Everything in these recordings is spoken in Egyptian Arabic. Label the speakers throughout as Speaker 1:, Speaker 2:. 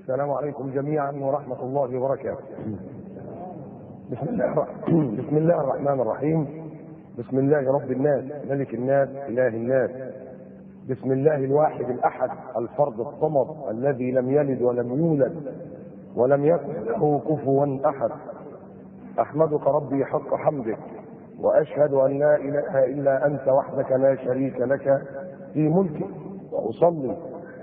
Speaker 1: السلام عليكم جميعا ورحمة الله وبركاته. بسم الله بسم الله الرحمن الرحيم. بسم الله رب الناس، ملك الناس، إله الناس. بسم الله الواحد الأحد، الفرد الصمد، الذي لم يلد ولم يولد ولم يكن له كفوا أحد. أحمدك ربي حق حمدك وأشهد أن لا إله إلا أنت وحدك لا شريك لك في ملكك وأصلي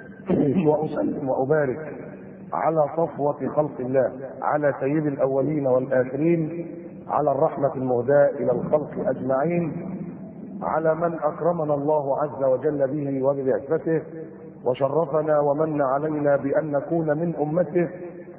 Speaker 1: وأسلم وأبارك على صفوة خلق الله على سيد الأولين والآخرين على الرحمة المهداة إلى الخلق أجمعين على من أكرمنا الله عز وجل به وببعثته وشرفنا ومن علينا بأن نكون من أمته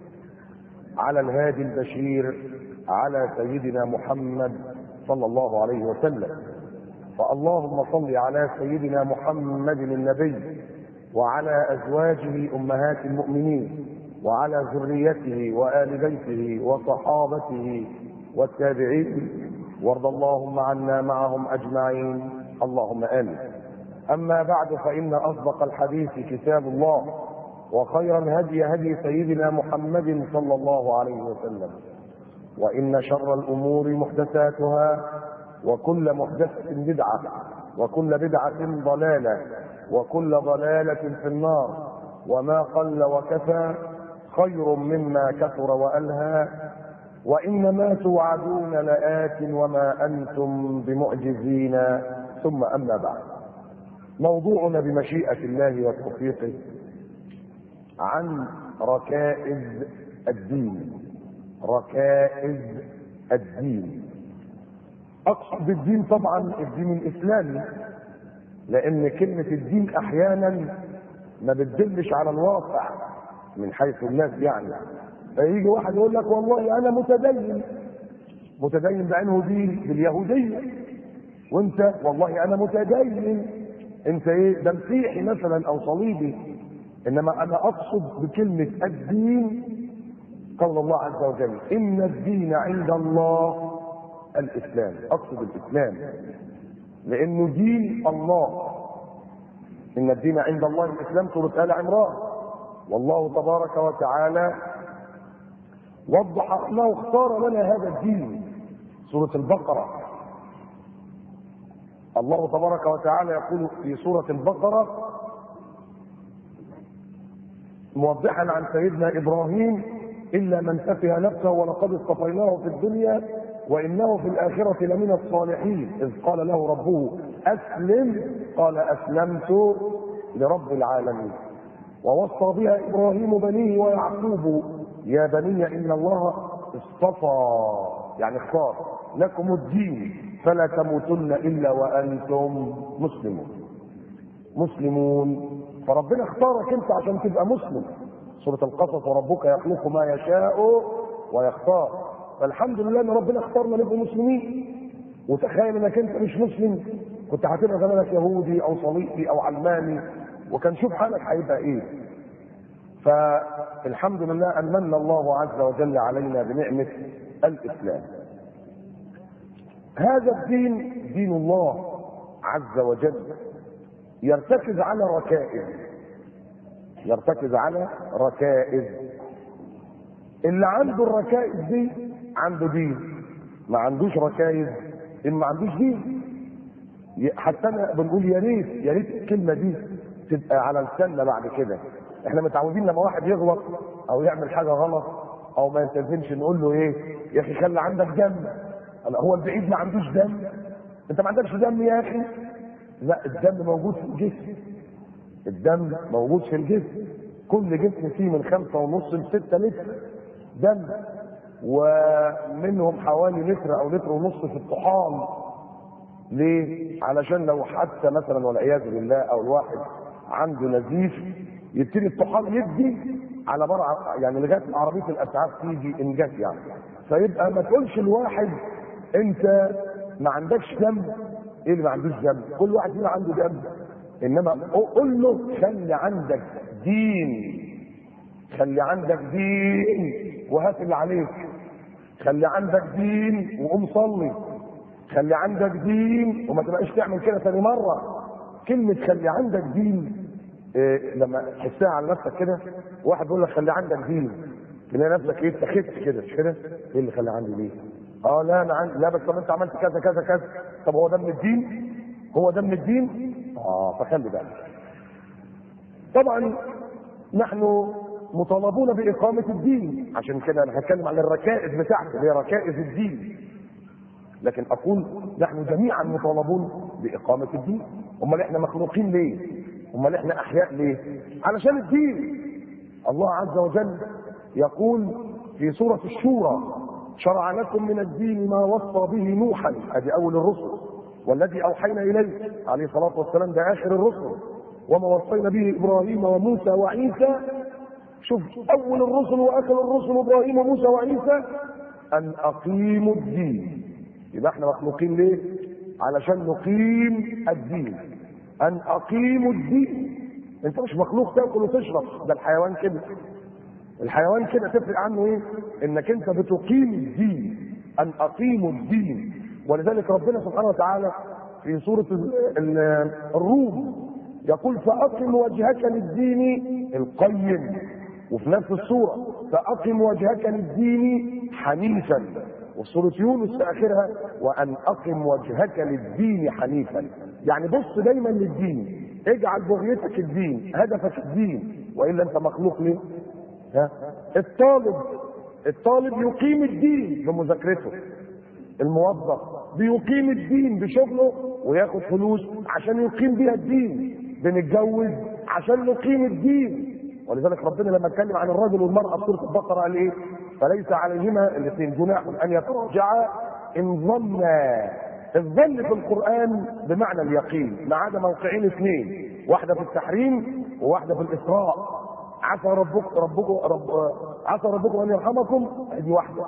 Speaker 1: على الهادي البشير على سيدنا محمد صلى الله عليه وسلم فاللهم صل على سيدنا محمد النبي وعلى ازواجه امهات المؤمنين وعلى ذريته وال بيته وصحابته والتابعين وارض اللهم عنا معهم اجمعين اللهم امين اما بعد فان اصدق الحديث كتاب الله وخير الهدي هدي سيدنا محمد صلى الله عليه وسلم وان شر الامور محدثاتها وكل محدثه بدعه وكل بدعه ضلاله وكل ضلاله في النار وما قل وكفى خير مما كثر والهى وانما توعدون لات وما انتم بمعجزين ثم اما بعد موضوعنا بمشيئه الله وتوفيقه عن ركائز الدين ركائز الدين اقصد بالدين طبعا الدين الاسلامي لان كلمه الدين احيانا ما بتدلش على الواقع من حيث الناس يعني فيجي واحد يقول لك والله انا متدين متدين بعينه دين باليهوديه وانت والله انا متدين انت ايه ده مسيحي مثلا او صليبي انما انا اقصد بكلمه الدين قول الله عز وجل ان الدين عند الله الاسلام اقصد الاسلام لانه دين الله ان الدين عند الله الاسلام سوره ال عمران والله تبارك وتعالى وضح انه اختار لنا هذا الدين سوره البقره الله تبارك وتعالى يقول في سوره البقره موضحا عن سيدنا ابراهيم الا من سفه نفسه ولقد اصطفيناه في الدنيا وانه في الاخره لمن الصالحين اذ قال له ربه اسلم قال اسلمت لرب العالمين ووصى بها ابراهيم بنيه ويعقوب يا بني ان الله اصطفى يعني اختار لكم الدين فلا تموتن الا وانتم مسلمون مسلمون فربنا اختارك انت عشان تبقى مسلم سورة القصص وربك يخلق ما يشاء ويختار فالحمد لله ان ربنا اختارنا نبقى مسلمين وتخيل انك انت مش مسلم كنت هتبقى زمانك يهودي او صليبي او علماني وكان شوف حالك هيبقى ايه فالحمد لله ان من الله عز وجل علينا بنعمه الاسلام هذا الدين دين الله عز وجل يرتكز على ركائز يرتكز على ركائز اللي عنده الركائز دي عنده دين ما عندوش ركائز ان ما عندوش دين حتى انا بنقول يا ريت يا ريت الكلمه دي تبقى على لساننا بعد كده احنا متعودين لما واحد يغلط او يعمل حاجه غلط او ما يلتزمش نقول له ايه يا اخي خلي عندك دم هو البعيد ما عندوش دم انت ما عندكش دم يا اخي لا الدم موجود في الجسم الدم موجود في الجسم كل جسم فيه من خمسة ونص لستة لتر دم ومنهم حوالي لتر او لتر ونص في الطحال ليه؟ علشان لو حتى مثلا والعياذ بالله او الواحد عنده نزيف يبتدي الطحال يدي على برع يعني لغايه ما عربيه الاسعاف تيجي ان جت يعني فيبقى ما تقولش الواحد انت ما عندكش دم ايه اللي ما عندوش دم؟ كل واحد فينا عنده دم انما قول له خلي عندك دين خلي عندك دين وهات اللي عليك خلي عندك دين وقوم صلي خلي عندك دين وما تبقاش تعمل كده ثاني مره كلمه خلي عندك دين إيه لما تحسها على نفسك كده واحد بيقول لك خلي عندك دين تلاقي نفسك ايه اتخذت كده مش كده؟ ايه اللي خلي عندي دين؟ اه لا انا عندي لا بس طب انت عملت كذا كذا كذا طب هو ده من الدين؟ هو ده من الدين؟ اه فخلي بالك. طبعا نحن مطالبون بإقامة الدين عشان كده أنا هتكلم عن الركائز بتاعته اللي هي ركائز الدين لكن أقول نحن جميعا مطالبون بإقامة الدين أمال إحنا مخلوقين ليه؟ أمال إحنا أحياء ليه؟ علشان الدين الله عز وجل يقول في سورة الشورى شرع لكم من الدين ما وصى به نوحا ادي اول الرسل والذي اوحينا اليه عليه الصلاه والسلام ده اخر الرسل وما وصينا به ابراهيم وموسى وعيسى شوف اول الرسل واخر الرسل ابراهيم وموسى وعيسى ان اقيموا الدين يبقى احنا مخلوقين ليه علشان نقيم الدين ان اقيموا الدين انت مش مخلوق تاكل وتشرب ده الحيوان كده الحيوان كده تفرق عنه ايه انك انت بتقيم الدين ان اقيموا الدين ولذلك ربنا سبحانه وتعالى في سورة الروم يقول فأقم وجهك للدين القيم وفي نفس السورة فأقم وجهك للدين حنيفا وفي سورة يونس في آخرها وأن أقم وجهك للدين حنيفا يعني بص دايما للدين اجعل بغيتك الدين هدفك الدين وإلا أنت مخلوق ليه ها؟ الطالب الطالب يقيم الدين بمذاكرته الموظف بيقيم الدين بشغله وياخد فلوس عشان يقيم بيها الدين بنتجوز عشان نقيم الدين ولذلك ربنا لما اتكلم عن الرجل والمرأة في سورة البقرة قال ايه؟ فليس عليهما الاثنين جناح ان يترجعا ان ظنا الظن في القرآن بمعنى اليقين ما عدا موقعين اثنين واحدة في التحريم وواحدة في الإسراء عسى ربك ربكم رب عسى ربكم ان يرحمكم دي واحده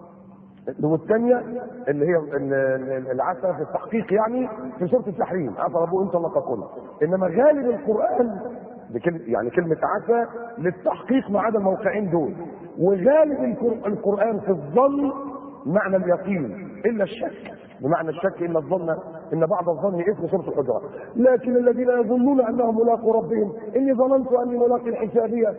Speaker 1: والثانيه اللي هي العسى في التحقيق يعني في سوره التحريم عسى ربكم ان طلقكن انما غالب القران بكل يعني كلمه عسى للتحقيق ما عدا الموقعين دول وغالب القران في الظن معنى اليقين الا الشك بمعنى الشك الا الظن ان بعض الظن اسم سوره الحجرات لكن الذين يظنون انهم ملاقوا ربهم اني ظننت اني ملاق حسابيه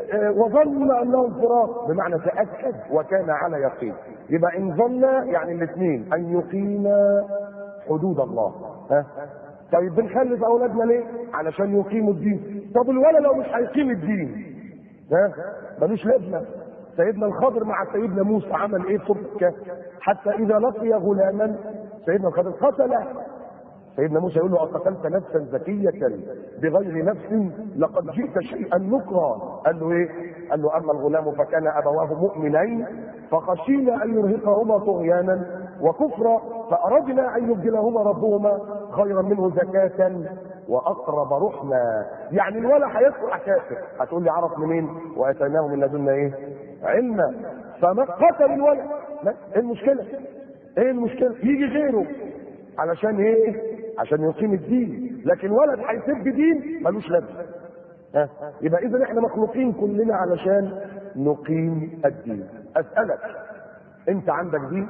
Speaker 1: وظن انهم فراق بمعنى تاكد وكان على يقين يبقى ان ظن يعني الاثنين ان يقيم حدود الله ها طيب بنخلف اولادنا ليه؟ علشان يقيموا الدين طب الولد لو مش هيقيم الدين ها ملوش لازمه سيدنا الخضر مع سيدنا موسى عمل ايه في سوره الكهف حتى اذا لقي غلاما سيدنا الخضر قتله سيدنا موسى يقول له اقتلت نفسا زكيه بغير نفس لقد جئت شيئا نكرا قال له ايه قال له اما الغلام فكان ابواه مؤمنين فخشينا ان يرهقهما طغيانا وكفرا فاردنا ان يبدلهما ربهما خيرا منه زكاه واقرب رحما يعني الولد هيطلع كافر هتقول لي عرف منين واتيناه من لدنا ايه علما فما قتل الولد ايه المشكله ايه المشكله يجي غيره علشان ايه عشان يقيم الدين لكن ولد هيسب دين ملوش لازمه ها يبقى اذا احنا مخلوقين كلنا علشان نقيم الدين اسالك انت عندك دين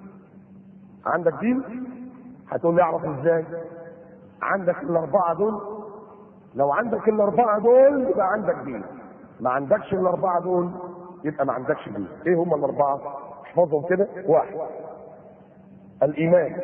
Speaker 1: عندك دين هتقول لي اعرف ازاي عندك الاربعه دول لو عندك الاربعه دول يبقى عندك دين ما عندكش الاربعه دول يبقى ما عندكش دين ايه هم الاربعه احفظهم كده واحد الايمان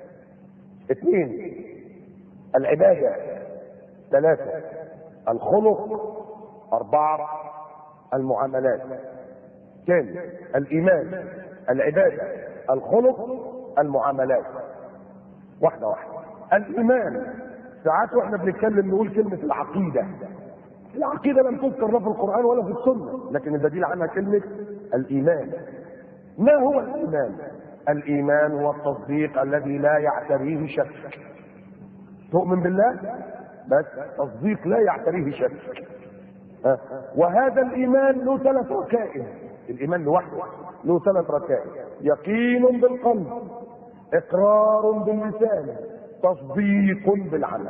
Speaker 1: اثنين العباده ثلاثه الخلق اربعه المعاملات ثاني الايمان العباده الخلق المعاملات واحده واحده الايمان ساعات واحنا بنتكلم نقول كلمه العقيده العقيده لم تذكر لا في القران ولا في السنه لكن البديل عنها كلمه الايمان ما هو الايمان الايمان هو التصديق الذي لا يعتريه شك تؤمن بالله بس تصديق لا يعتريه شك ها؟ وهذا الايمان له ثلاث ركائز الايمان لوحده له ثلاث ركائز يقين بالقلب اقرار باللسان تصديق بالعمل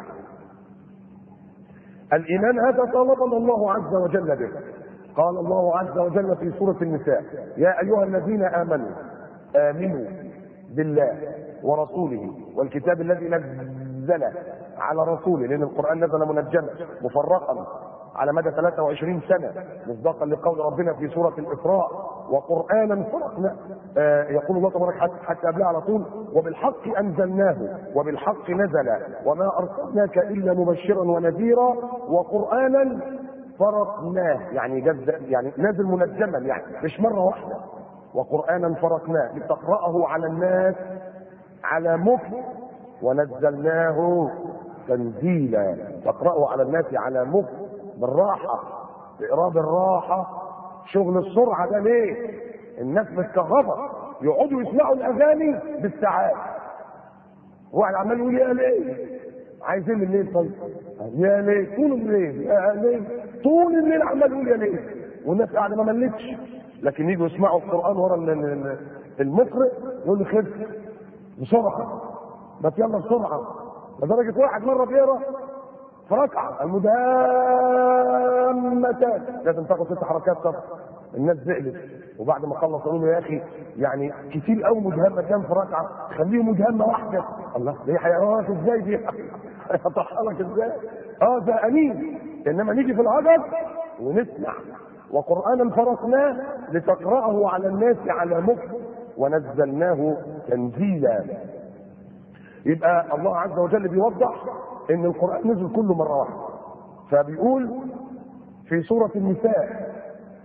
Speaker 1: الايمان هذا طالبنا الله عز وجل به قال الله عز وجل في سوره النساء يا ايها الذين امنوا امنوا بالله ورسوله والكتاب الذي نزل على رسوله لان القران نزل منجما مفرقا على مدى 23 سنه مصداقا لقول ربنا في سوره الاسراء وقرانا فرقنا آه يقول الله تبارك حتى, حتى قبلها على طول وبالحق انزلناه وبالحق نزل وما ارسلناك الا مبشرا ونذيرا وقرانا فرقناه يعني جز يعني نازل منجما يعني مش مره واحده وقرانا فرقناه لتقراه على الناس على مكث ونزلناه تنزيلا تقراه على الناس على مكث بالراحه تقراه بالراحه شغل السرعه ده ليه؟ الناس متكهربه يقعدوا يسمعوا الاغاني بالساعات واحد عمال يقول يا ليه عايزين الليل طيب يا ليه طول الليل يا ليه طول الليل عمال يقول يا ليه والناس قاعده ما ملتش لكن يجوا يسمعوا القران ورا المقرئ يقول لي خف بسرعه بس يلا بسرعه لدرجه واحد مره بيقرا في ركعه المدامتان لازم تاخد ست حركات طب الناس زعلت وبعد ما خلص قالوا له يا اخي يعني كتير قوي مدهمه كام في ركعه خليه مدهمه واحده الله دي هيقراها ازاي دي هيطحها لك ازاي اه ده امين انما نيجي في العجب ونسمع وقرانا فرقناه لتقراه على الناس على مكث ونزلناه تنزيلا يبقى الله عز وجل بيوضح ان القران نزل كله مره واحده فبيقول في سوره النساء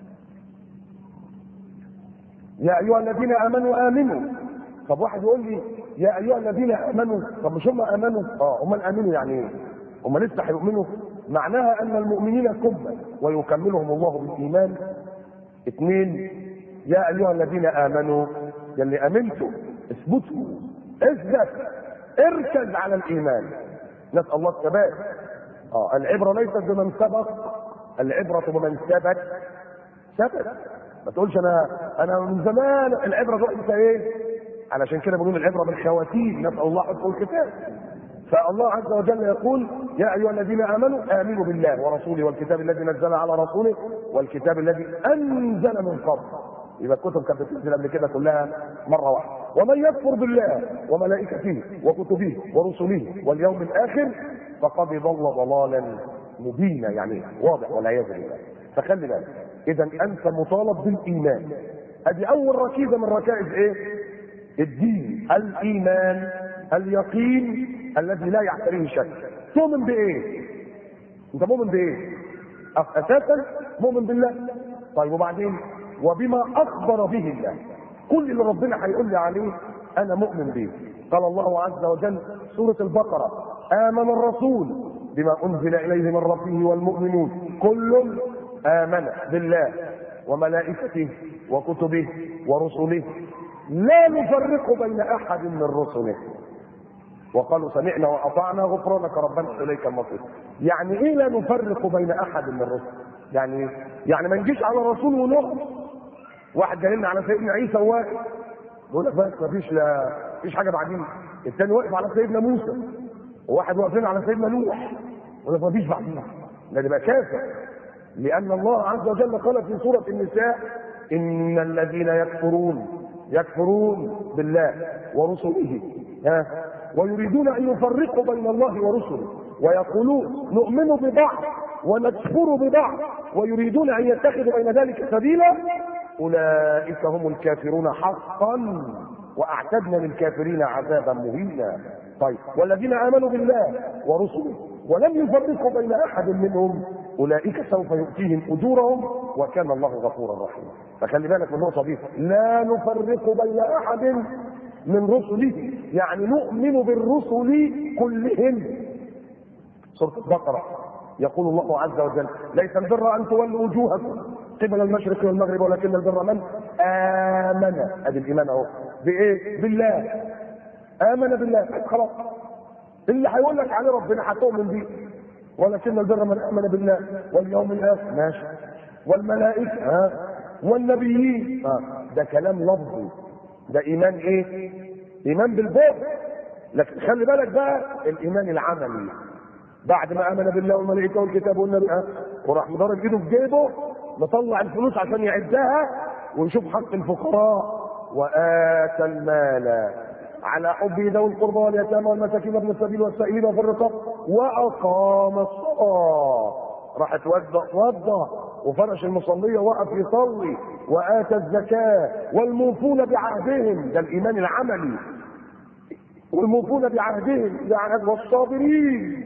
Speaker 1: يا ايها الذين امنوا امنوا طب واحد يقول لي يا ايها الذين امنوا طب مش هم امنوا اه هم امنوا يعني ايه هم لسه هيؤمنوا معناها ان المؤمنين كمل ويكملهم الله بالايمان اثنين يا ايها الذين امنوا يا اللي امنتوا اثبتوا اثبت اركز على الايمان نسال الله الثبات اه العبره ليست بمن سبق العبره بمن ثبت ثبت ما تقولش انا انا من زمان العبره دلوقتي انت ايه علشان كده بنقول العبره بالخواتيم نسال الله حفظ الكتاب فالله عز وجل يقول يا ايها الذين امنوا امنوا بالله ورسوله والكتاب الذي نزل على رسوله والكتاب الذي انزل من قبل يبقى الكتب كانت بتنزل قبل كده كلها مره واحده ومن يكفر بالله وملائكته وكتبه ورسله واليوم الاخر فقد ضل ضلالا مبينا يعني واضح والعياذ بالله فخلي بالك اذا انت مطالب بالايمان ادي اول ركيزه من ركائز ايه الدين الايمان اليقين الذي لا يعتريه شك تؤمن بايه انت مؤمن بايه اساسا مؤمن بالله طيب وبعدين وبما اخبر به الله كل اللي ربنا هيقول لي عليه انا مؤمن به قال الله عز وجل سوره البقره امن الرسول بما انزل اليه من ربه والمؤمنون كل امن بالله وملائكته وكتبه ورسله لا نفرق بين احد من رسله وقالوا سمعنا واطعنا غفرانك ربنا اليك المصير يعني ايه لا نفرق بين احد من الرسل يعني يعني ما نجيش على رسول ونقف واحد جاي على سيدنا عيسى وواقف بيقول لك بس ما فيش لا فيش حاجه بعدين الثاني واقف على سيدنا موسى وواحد واقفين على سيدنا نوح يقول لك ما فيش بعدين ده يبقى كافر لان الله عز وجل قال في سوره النساء ان الذين يكفرون يكفرون بالله ورسله ها ويريدون ان يفرقوا بين الله ورسله ويقولون نؤمن ببعض ونكفر ببعض ويريدون ان يتخذوا بين ذلك سبيلا اولئك هم الكافرون حقا واعتدنا للكافرين عذابا مهينا طيب والذين امنوا بالله ورسله ولم يفرقوا بين احد منهم اولئك سوف يؤتيهم اجورهم وكان الله غفورا رحيما فخلي بالك من النقطه دي لا نفرق بين احد من رسله يعني نؤمن بالرسل كلهم سوره البقره يقول الله عز وجل ليس البر ان تولوا وجوهكم قبل المشرق والمغرب ولكن البر من امن ادي الايمان اهو بايه بالله امن بالله خلاص اللي هيقول لك عليه ربنا هتؤمن بيه ولكن البر من امن بالله واليوم الاخر ماشي والملائكه ها والنبيين ها ده كلام لفظي ده ايمان ايه ايمان بالبر لكن خلي بالك بقى الايمان العملي بعد ما امن بالله والملائكه والكتاب والنبي ها وراح مضرب ايده في جيبه مطلع الفلوس عشان يعدها ويشوف حق الفقراء واتى المال على حب ذوي القربى واليتامى والمساكين وابن السبيل والسائلين وفي الرقاب واقام الصلاه راح اتوضا اتوضا وفرش المصلية وقف يصلي وآتى الزكاة والموفون بعهدهم ده الإيمان العملي والموفون بعهدهم يعني والصابرين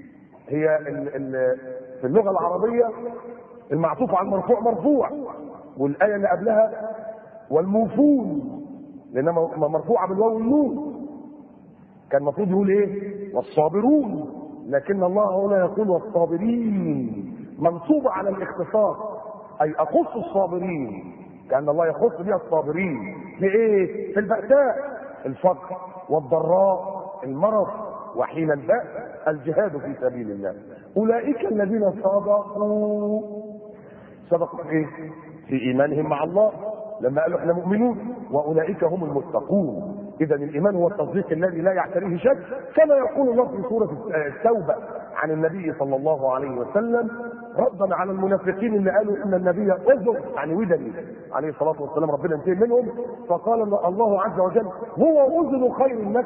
Speaker 1: هي ال ال في اللغة العربية المعطوف على المرفوع مرفوع والآية اللي قبلها والموفون لأنها مرفوعة بالواو والنون كان المفروض يقول ايه والصابرون لكن الله هنا يقول والصابرين منصوبة على الاختصاص أي أخص الصابرين كأن الله يخص بها الصابرين في إيه؟ في البأساء الفقر والضراء المرض وحين البأس الجهاد في سبيل الله أولئك الذين صدقوا صدقوا في إيه؟ في إيمانهم مع الله لما قالوا احنا مؤمنون وأولئك هم المتقون إذا الإيمان هو التصديق الذي لا يعتريه شك كما يقول الله في سورة التوبة عن النبي صلى الله عليه وسلم ردا على المنافقين اللي قالوا ان النبي اذن يعني ودني عليه الصلاه والسلام ربنا انتهى منهم فقال الله عز وجل هو اذن خير لك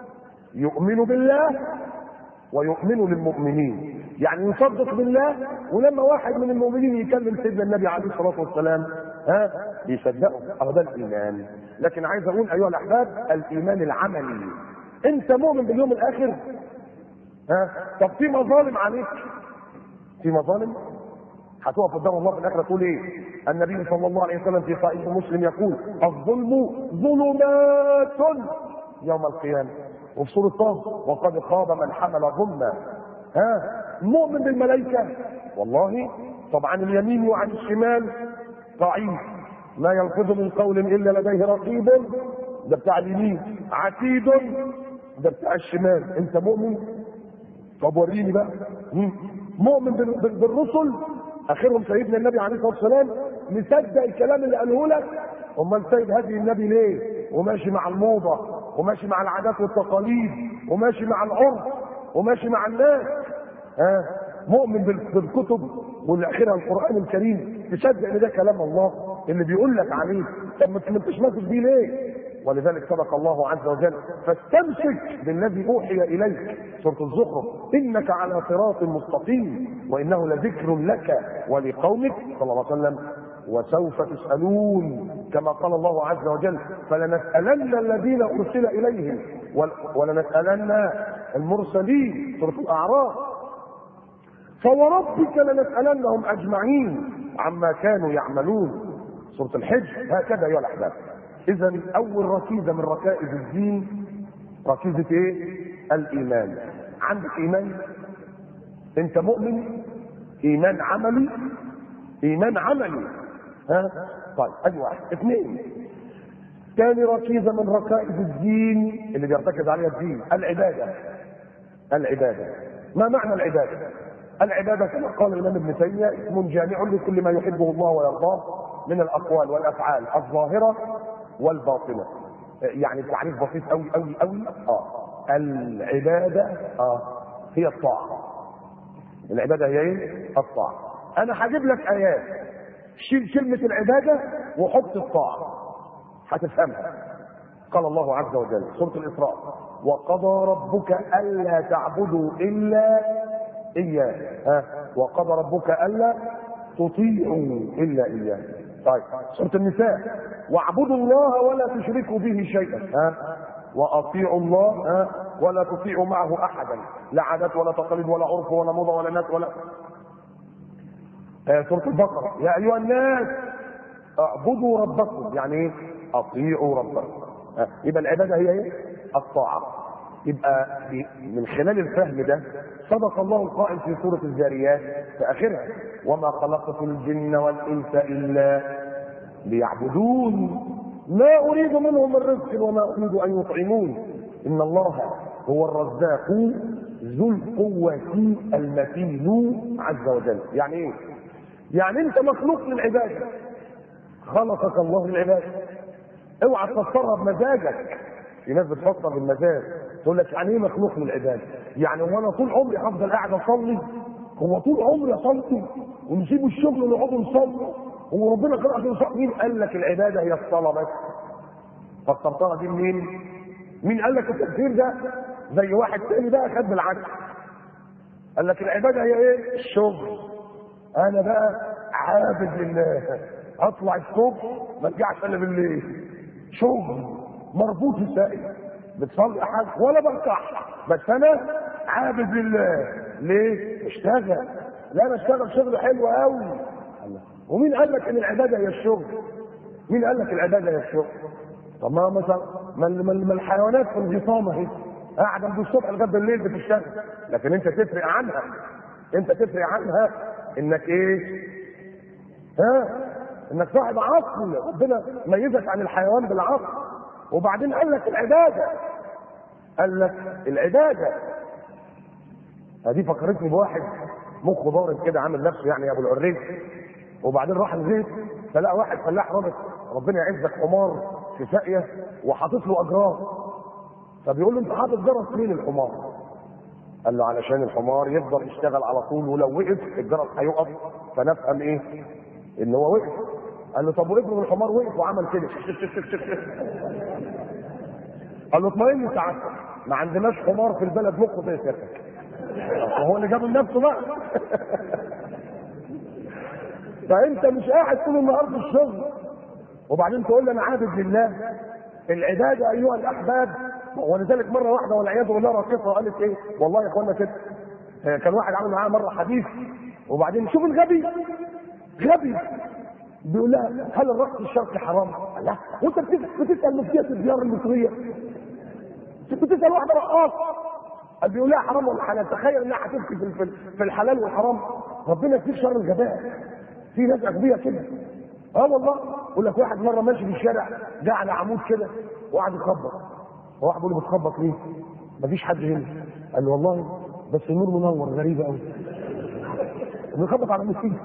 Speaker 1: يؤمن بالله ويؤمن للمؤمنين يعني يصدق بالله ولما واحد من المؤمنين يكلم سيدنا النبي عليه الصلاه والسلام ها بيصدقه اهو ده الايمان لكن عايز اقول ايها الاحباب الايمان العملي انت مؤمن باليوم الاخر ها طب في مظالم عليك في مظالم هتقف قدام الله في الاخره تقول ايه النبي صلى الله عليه وسلم في صحيح مسلم يقول الظلم ظلمات يوم القيامه وفي سوره طه وقد خاب من حمل ظلما ها مؤمن بالملائكه والله طب عن اليمين وعن الشمال ضعيف ما يلفظ من قول الا لديه رقيب ده بتاع اليمين عتيد ده بتاع الشمال انت مؤمن طب وريني بقى مؤمن بالرسل اخرهم سيدنا النبي عليه الصلاه والسلام مصدق الكلام اللي قاله لك امال سيد هدي النبي ليه وماشي مع الموضه وماشي مع العادات والتقاليد وماشي مع العرف وماشي مع الناس ها آه. مؤمن بالكتب واللي اخرها القران الكريم تصدق ان ده كلام الله اللي بيقول لك عليه طب ما انتش ماسك بيه ليه ولذلك صدق الله عز وجل فاستمسك بالذي اوحي اليك سوره الزخرف انك على صراط مستقيم وانه لذكر لك ولقومك صلى الله عليه وسلم وسوف تسالون كما قال الله عز وجل فلنسالن الذين ارسل اليهم ولنسالن المرسلين سوره الاعراف فوربك لنسالنهم اجمعين عما كانوا يعملون سوره الحج هكذا ايها الاحباب اذا اول ركيزه من ركائز الدين ركيزه ايه الايمان عندك ايمان انت مؤمن ايمان عملي ايمان عملي ها طيب ادي واحد اثنين ثاني ركيزه من ركائز الدين اللي بيرتكز عليها الدين العباده العباده ما معنى العباده العباده كما قال الامام ابن تيميه اسم جامع لكل ما يحبه الله ويرضاه من الاقوال والافعال الظاهره والباطنه يعني تعريف بسيط قوي قوي قوي اه العباده اه هي الطاعه العباده هي ايه الطاعه انا هجيب لك ايات شيل كلمه العباده وحط الطاعه هتفهمها قال الله عز وجل سوره الاسراء وقضى ربك الا تعبدوا الا اياه ها وقضى ربك الا تطيعوا الا اياه طيب سورة النساء واعبدوا الله ولا تشركوا به شيئا ها واطيعوا الله ها ولا تطيعوا معه احدا لا عادات ولا تقاليد ولا عرف ولا موضه ولا ناس ولا آه سورة البقرة يا ايها الناس اعبدوا ربكم يعني ايه اطيعوا ربكم ها. يبقى العبادة هي ايه الطاعة يبقى من خلال الفهم ده صدق الله القائل في سورة الذاريات في آخرها وما خلقت الجن والإنس إلا ليعبدون ما أريد منهم من رزق وما أريد أن يطعمون إن الله هو الرزاق ذو القوة المتين عز وجل يعني إيه؟ يعني أنت مخلوق للعبادة خلقك الله للعبادة اوعى تفسرها بمزاجك في ناس بتفسر بالمزاج تقول لك يعني ايه مخلوق للعباده؟ يعني هو انا طول عمري هفضل قاعد اصلي؟ هو طول عمري اصلي ونسيب الشغل ونقعد نصلي؟ هو ربنا خلق عشان نصلي؟ مين قال لك العباده هي الصلاه بس؟ فسرتها دي منين؟ مين قال لك التكفير ده زي واحد تاني بقى خد بالعكس قال لك العباده هي ايه الشغل انا بقى عابد لله اطلع الصبح ما ارجعش الا بالليل شغل مربوط بسائل بتصلي حاجه ولا بركع بس انا عابد لله ليه اشتغل لا انا اشتغل شغل حلو قوي ومين قال لك ان العباده هي الشغل مين قال لك العباده هي الشغل طب ما مثلا ما ما- ما الحيوانات في الغصام اهي قاعده من الصبح لغايه بالليل بتشتغل لكن انت تفرق عنها انت تفرق عنها انك ايه ها انك صاحب عقل ربنا ميزك عن الحيوان بالعقل وبعدين قال لك العباده قال لك العباده هذه فكرتني بواحد مخه ضارب كده عامل نفسه يعني ابو العريس وبعدين راح البيت فلقى واحد فلاح رابط ربنا يعزك حمار في ساقيه وحاطط له اجرار فبيقول له انت حاطط جرس ليه للحمار؟ قال له علشان الحمار يفضل يشتغل على طول ولو وقف الجرس هيقف فنفهم ايه؟ ان هو وقف قال له طب وافرض الحمار وقف وعمل كده قال له اطمئن سعادتك ما عندناش حمار في البلد مخه زي سيادتك وهو اللي جابه لنفسه بقى فانت مش قاعد طول النهار في الشغل وبعدين تقول لي انا عابد لله العباده ايها الاحباب ولذلك مره واحده والعياذ بالله راقصه قالت ايه والله يا اخوانا كده آه، كان واحد عامل معاها مره حديث وبعدين شوف الغبي غبي بيقول لها هل الرقص الشرقي حرام؟ قال لا وانت بتس- بتسال مفتيه الديار المصريه بتسال واحده رقاصه قال بيقول لها حرام ولا حلال تخيل انها هتفتي في في- في الحلال والحرام ربنا يكفيك شر الغباء في ناس اغبياء كده اه والله يقول لك واحد مره ماشي في الشارع جه على عمود كده وقعد يخبط فواحد بيقول له بتخبط ليه؟ مفيش حد هنا قال له والله بس النور منور غريبه قوي بيخبط على المسيح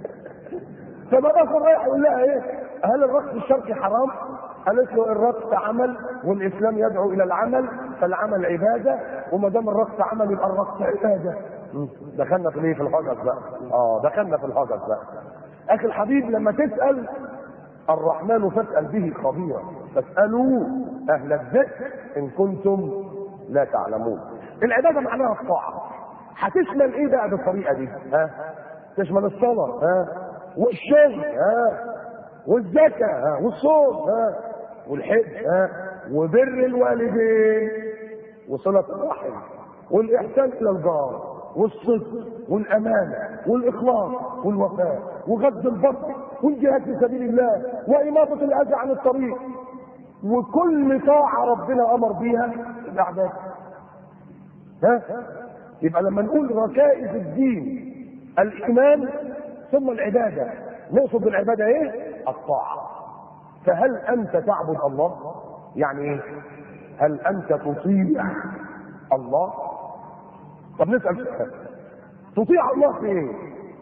Speaker 1: فما بقى رايح يقول لها ايه؟ هل الرقص الشرقي حرام؟ قالت له الرقص عمل والاسلام يدعو الى العمل فالعمل عباده وما دام الرقص عمل يبقى الرقص عباده. مم. دخلنا في الايه؟ في الهجس بقى. اه دخلنا في الهجس بقى. اخي الحبيب لما تسال الرحمن فاسال به خبيرا فاسالوا اهل الذكر ان كنتم لا تعلمون. العباده معناها الطاعه. هتشمل ايه بقى بالطريقه دي؟ ها؟ تشمل الصلاه ها؟ والشغل ها؟ والزكاه ها؟ والصوم ها؟ والحج ها؟ وبر الوالدين وصله الرحم والاحسان الى الجار والصدق والامانه والاخلاص والوفاء وغض البصر والجهاد في سبيل الله واماطه الاذى عن الطريق وكل طاعه ربنا امر بيها الاعداد ها يبقى لما نقول ركائز الدين الايمان ثم العباده نقصد بالعباده ايه الطاعه فهل انت تعبد الله يعني ايه هل انت تطيع الله طب نسال سؤال تطيع الله في ايه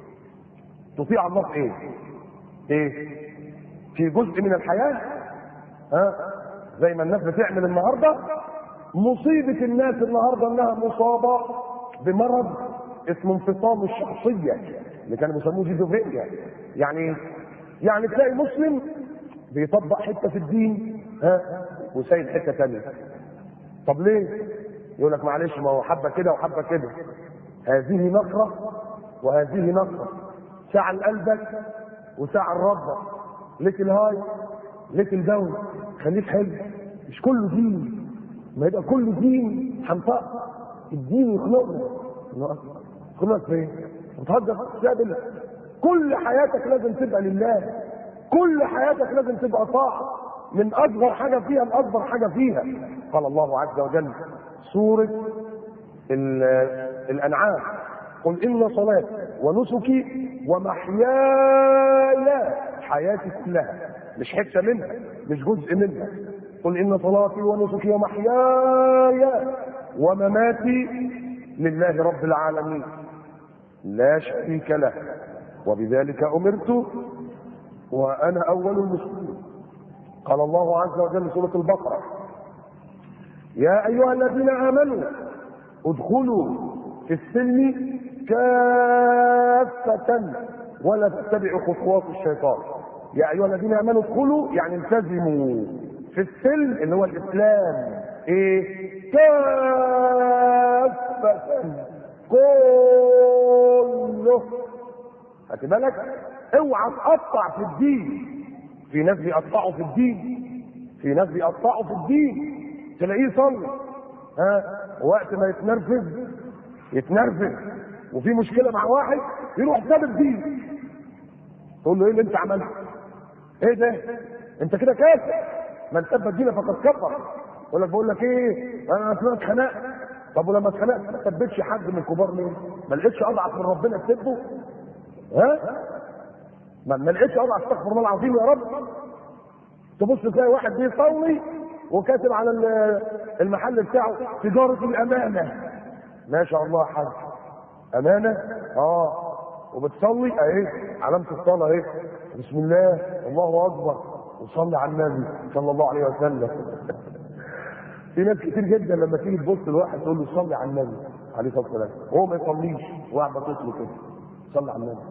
Speaker 1: تطيع الله في ايه ايه في جزء من الحياه ها زي ما الناس بتعمل النهارده مصيبه الناس النهارده انها مصابه بمرض اسمه انفصام الشخصيه اللي كانوا بيسموه شيزوفرينيا يعني يعني تلاقي مسلم بيطبق حته في الدين ها وسايب حته ثانيه طب ليه؟ يقول لك معلش ما هو حبه كده وحبه كده هذه نقره وهذه نقره ساعه لقلبك وساعه لربك ليك الهاي ليك الدولة خليك حلو مش كله دين ما يبقى كله دين هنطق الدين يخلقنا يخلقك فين؟ بتهجر سابل كل حياتك لازم تبقى لله كل حياتك لازم تبقى طاعة من أصغر حاجة فيها لأكبر حاجة فيها قال الله عز وجل سورة ال- الأنعام قل إن صلاتي ونسكي ومحياي حياتي كلها مش حتة منها مش جزء منها قل إن صلاتي ونسكي ومحياي ومماتي لله رب العالمين لا شريك له وبذلك أمرت وأنا أول المسلمين قال الله عز وجل سورة البقرة يا أيها الذين آمنوا ادخلوا في السلم كافة ولا تتبعوا خطوات الشيطان يا أيها الذين آمنوا ادخلوا يعني التزموا في السلم اللي هو الإسلام ايه كافة كله خدت بالك اوعى تقطع في الدين في ناس بيقطعوا في الدين في ناس بيقطعوا في الدين تلاقيه يصلي ها وقت ما يتنرفز يتنرفز وفي مشكله مع واحد يروح ساب الدين تقول له ايه اللي انت عملته؟ ايه ده؟ انت كده كافر من سب الدين فقد كفر يقول لك بقول لك ايه انا اصلا اتخنقت طب ولما اتخنقت ما سبتش حد من الكبار ليه؟ ما لقيتش اضعف من ربنا تسبه؟ ها؟ ما ما لقيتش اضعف استغفر الله العظيم يا رب تبص تلاقي واحد بيصلي وكاتب على ال- المحل بتاعه تجارة الأمانة ما شاء الله يا حاج أمانة اه وبتصلي اهي علامة الصلاة اهي بسم الله الله أكبر وصلي على النبي صلى الله عليه وسلم في ناس كتير جدا لما تيجي تبص لواحد تقول له صلي على النبي عليه الصلاه والسلام وهو ما يصليش وقاعد باصص له كده صلي على النبي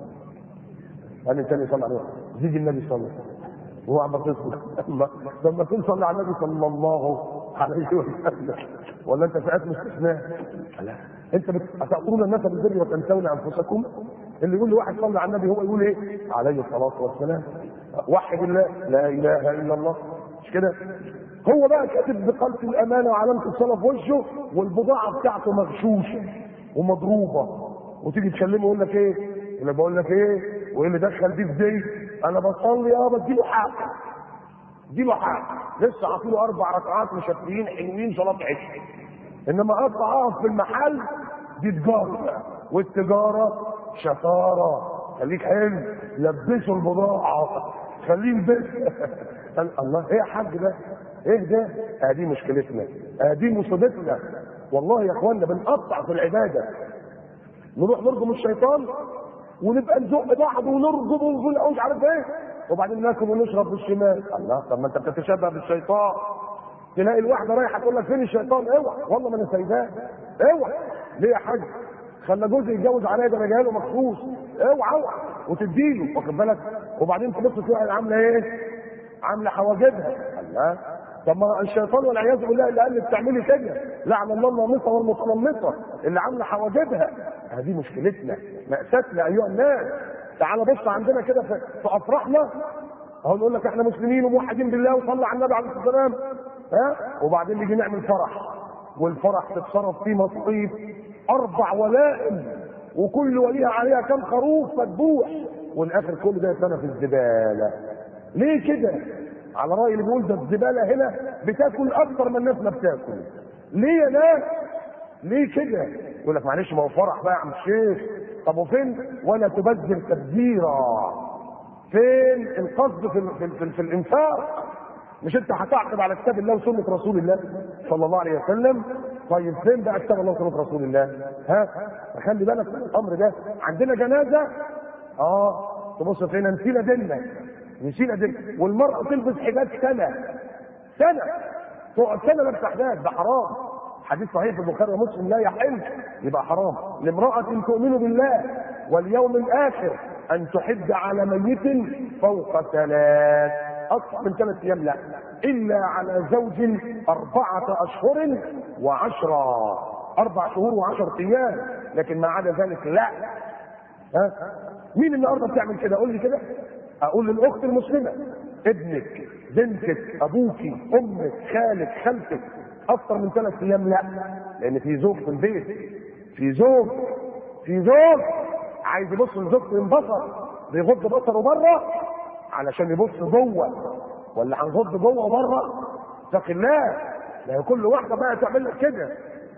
Speaker 1: قال الثاني يصلي عليه زيد النبي صلى وهو عم باصص له لما تقول صلي على النبي صلى الله عليه وسلم ولا انت في اسم استثناء لا انت بت- اتامرون الناس بالبر وتنسون انفسكم اللي يقول لواحد صلي على النبي هو يقول ايه عليه الصلاه والسلام وحد الله لا اله الا الله مش كده هو بقى كاتب بقلب الامانه وعلامه الصلاه في وشه والبضاعه بتاعته مغشوشه ومضروبه وتيجي تكلمه يقول لك ايه؟ اللي بقول لك ايه؟ وايه اللي دخل دي في دي؟ انا بصلي اه بديله حق اديله حق لسه عاطيله اربع ركعات مشفيين حلوين صلاه عشاء انما اقطع اقف في المحل دي تجاره والتجاره شطاره خليك حلو لبسه البضاعه خليه يلبس قال الله ايه يا حاج ده؟ ايه ده؟ ادي مشكلتنا ادي مصيبتنا والله يا اخوانا بنقطع في العباده نروح نرجم الشيطان ونبقى نزق بعض ونرجم ونقول مش عارف ايه وبعدين ناكل ونشرب بالشمال الله طب ما انت بتتشبه بالشيطان تلاقي الواحده رايحه تقول لك فين الشيطان اوعى والله ما انا سايباه اوعى ليه يا حاج خلى جوزي يتجوز عليا ده انا جاي له مخصوص اوعى اوعى وتديله واخد بالك وبعدين تبص تلاقي عامله ايه؟ عامله حواجبها الله طب ما الشيطان والعياذ بالله اللي قال لي بتعملي كده لعن الله النامصه والمتنمصه اللي عامله حواجبها هذه مشكلتنا مأساتنا ايها الناس تعال بص عندنا كده في, في افراحنا اهو نقول لك احنا مسلمين وموحدين بالله وصلى على النبي عليه الصلاه والسلام ها وبعدين نيجي نعمل فرح والفرح تتصرف فيه مصاريف اربع ولائم وكل وليها عليها كم خروف مذبوح والاخر كل ده يترمى في الزباله ليه كده على راي اللي بيقول ده الزباله هنا بتاكل اكتر من الناس ما بتاكل ليه يا ناس ليه كده يقول لك معلش ما هو فرح بقى يا عم الشيخ طب وفين ولا تبذر تبذيرا فين القصد في, في, في, في الانفاق مش انت هتعقد على كتاب الله وسنه رسول الله صلى الله عليه وسلم طيب فين بقى كتاب الله وسنه رسول الله ها خلي بالك من الامر ده عندنا جنازه اه تبص فين نسينا ديننا نسينا ديننا والمراه تلبس حجاب سنه سنه تقعد سنه لابسه حجاب ده حرام حديث صحيح في البخاري ومسلم لا يحل يبقى حرام لامرأة تؤمن بالله واليوم الآخر أن تحج على ميت فوق ثلاث أكثر من ثلاث أيام لا إلا على زوج أربعة أشهر وعشرة أربع شهور وعشر أيام لكن ما عدا ذلك لا ها مين النهارده بتعمل كده قول لي كده اقول للاخت المسلمه ابنك بنتك ابوك امك خالك خالتك اكثر من ثلاث ايام لا لان في زوج في البيت في زوج في زوج عايز يبص لزوجته ينبسط بيغض بصره بره علشان يبص جوه ولا هنغض جوه وبره اتق الله لا كل واحده بقى تعمل لك كده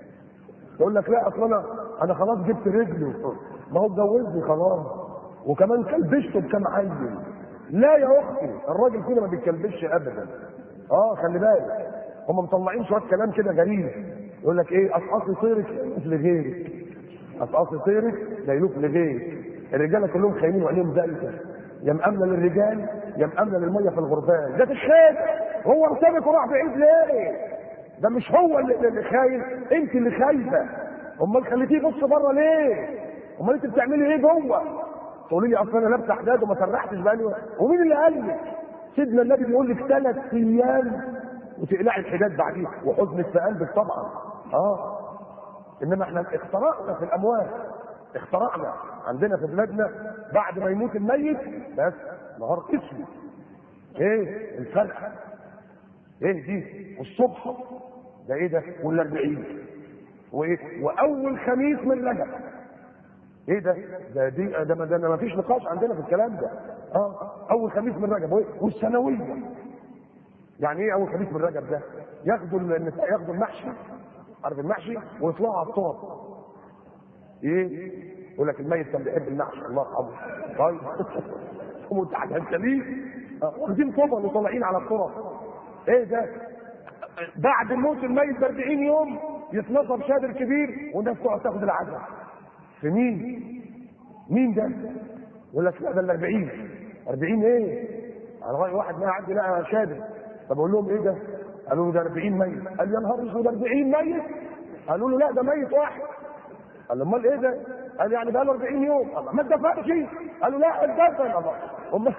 Speaker 1: يقول لك لا اصل انا انا خلاص جبت رجله ما هو اتجوزني خلاص وكمان كلبشته بكام عيل لا يا اختي الراجل كده ما بيتكلبش ابدا اه خلي بالك هم مطلعين شويه كلام كده غريب يقول لك ايه اصقاصي طيرك يلوف لغيرك اصقاصي طيرك لا يلوف لغيرك الرجاله كلهم خاينين وعينيهم زلزه يا مأمنة للرجال يا مأمنة للمية في الغربان ده الخير هو سابك وراح بعيد ليه ده مش هو اللي, اللي خايف انت اللي خايفه امال خليتيه يبص بره ليه امال انت بتعملي ايه جوه تقولي لي اصل انا لابسه حداد وما سرحتش بقالي ومين اللي قال لك سيدنا النبي بيقول لك ثلاث ايام وتقلعي الحداد بعديه وحزنك في قلبك طبعا اه انما احنا اخترعنا في الاموال اخترعنا عندنا في بلادنا بعد ما يموت الميت بس نهار اسود ايه الفرقه ايه دي والصبح ده ايه ده والاربعين وايه واول خميس من رجب ايه ده ده دي ده ما ده ما فيش نقاش عندنا في الكلام ده اه اول خميس من رجب وايه والسنويه يعني ايه اول خميس من رجب ده ياخدوا النساء ياخدوا المحشي عارف المحشي ويطلعوا على الطرق ايه يقول لك الميت كان بيحب المحشي الله يرحمه طيب وانت انت ليه واخدين طبل وطالعين على الطرق ايه ده بعد موت الميت ب 40 يوم يتنصب شادر كبير والناس تقعد تاخد العزاء في مين؟ مين ده؟ يقول لك لا ده ال 40 40 ايه؟ على راي واحد ما عندي لا شادر طب اقول لهم ايه ده؟ قالوا له ده 40 ميت قال يا نهار اسود 40 ميت قالوا له لا ده ميت واحد قال له امال ايه ده؟ قال يعني بقى له 40 يوم الله ما اتدفنش قالوا لا اتدفن الله امال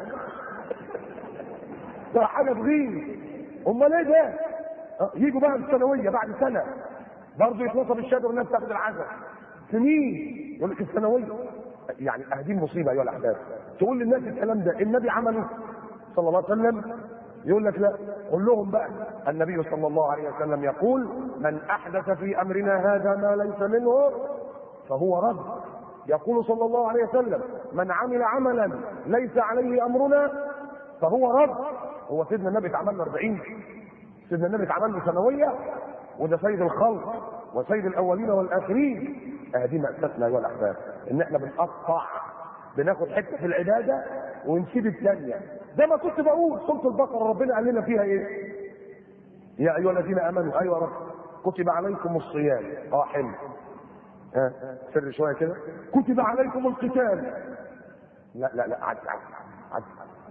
Speaker 1: ده حاجه تغيظ امال ايه ده؟ يجوا بقى الثانويه بعد سنه برضه يتنصب الشهاده والناس تاخد العزاء سنين يقول لك الثانويه يعني اهدي المصيبه ايها الاحباب تقول للناس الكلام ده النبي عمله صلى الله عليه وسلم يقول لك لا قول لهم بقى النبي صلى الله عليه وسلم يقول من احدث في امرنا هذا ما ليس منه فهو رد يقول صلى الله عليه وسلم من عمل عملا ليس عليه امرنا فهو رد هو سيدنا النبي اتعمل له 40 سيدنا النبي اتعمل له ثانويه وده سيد الخلق وسيد الاولين والاخرين اهدي مأساتنا ايها الاحباب ان احنا بنقطع بناخد حته في العباده ونسيب الثانيه زي ما كنت بقول سوره البقره ربنا قال لنا فيها ايه؟ يا ايها الذين امنوا ايوه رب كتب عليكم الصيام اه حلو ها سر شويه كده كتب عليكم القتال لا لا لا عد عد عد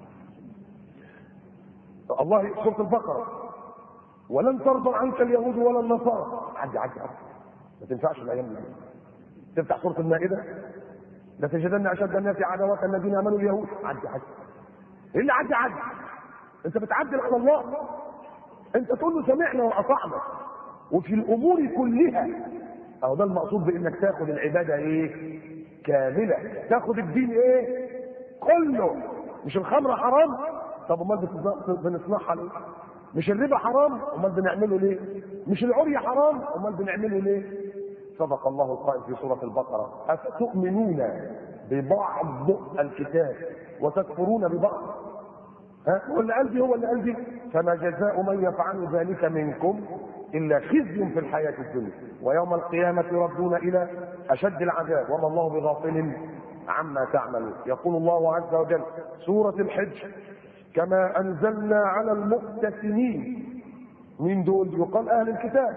Speaker 1: الله سوره البقره ولن ترضى عنك اليهود ولا النصارى عد عد عد ما تنفعش الايام دي تفتح سوره المائده لتجدن اشد الناس عداوه الذين امنوا اليهود عد عد ايه اللي عد عد انت بتعدل على الله انت تقول له سمعنا واطعنا وفي الامور كلها اهو ده المقصود بانك تاخد العباده ايه كامله تاخد الدين ايه كله مش الخمر حرام طب امال بنصنعها ليه مش الربا حرام امال بنعمله ليه مش العري حرام امال بنعمله ليه صدق الله القائل في سوره البقره افتؤمنون ببعض الكتاب وتكفرون ببعض ها هو اللي قال دي هو اللي قال دي فما جزاء من يفعل ذلك منكم الا خزي في الحياه الدنيا ويوم القيامه يردون الى اشد العذاب وما الله بغافل عما تعملون يقول الله عز وجل سوره الحج كما انزلنا على المقتسمين مين دول يقال اهل الكتاب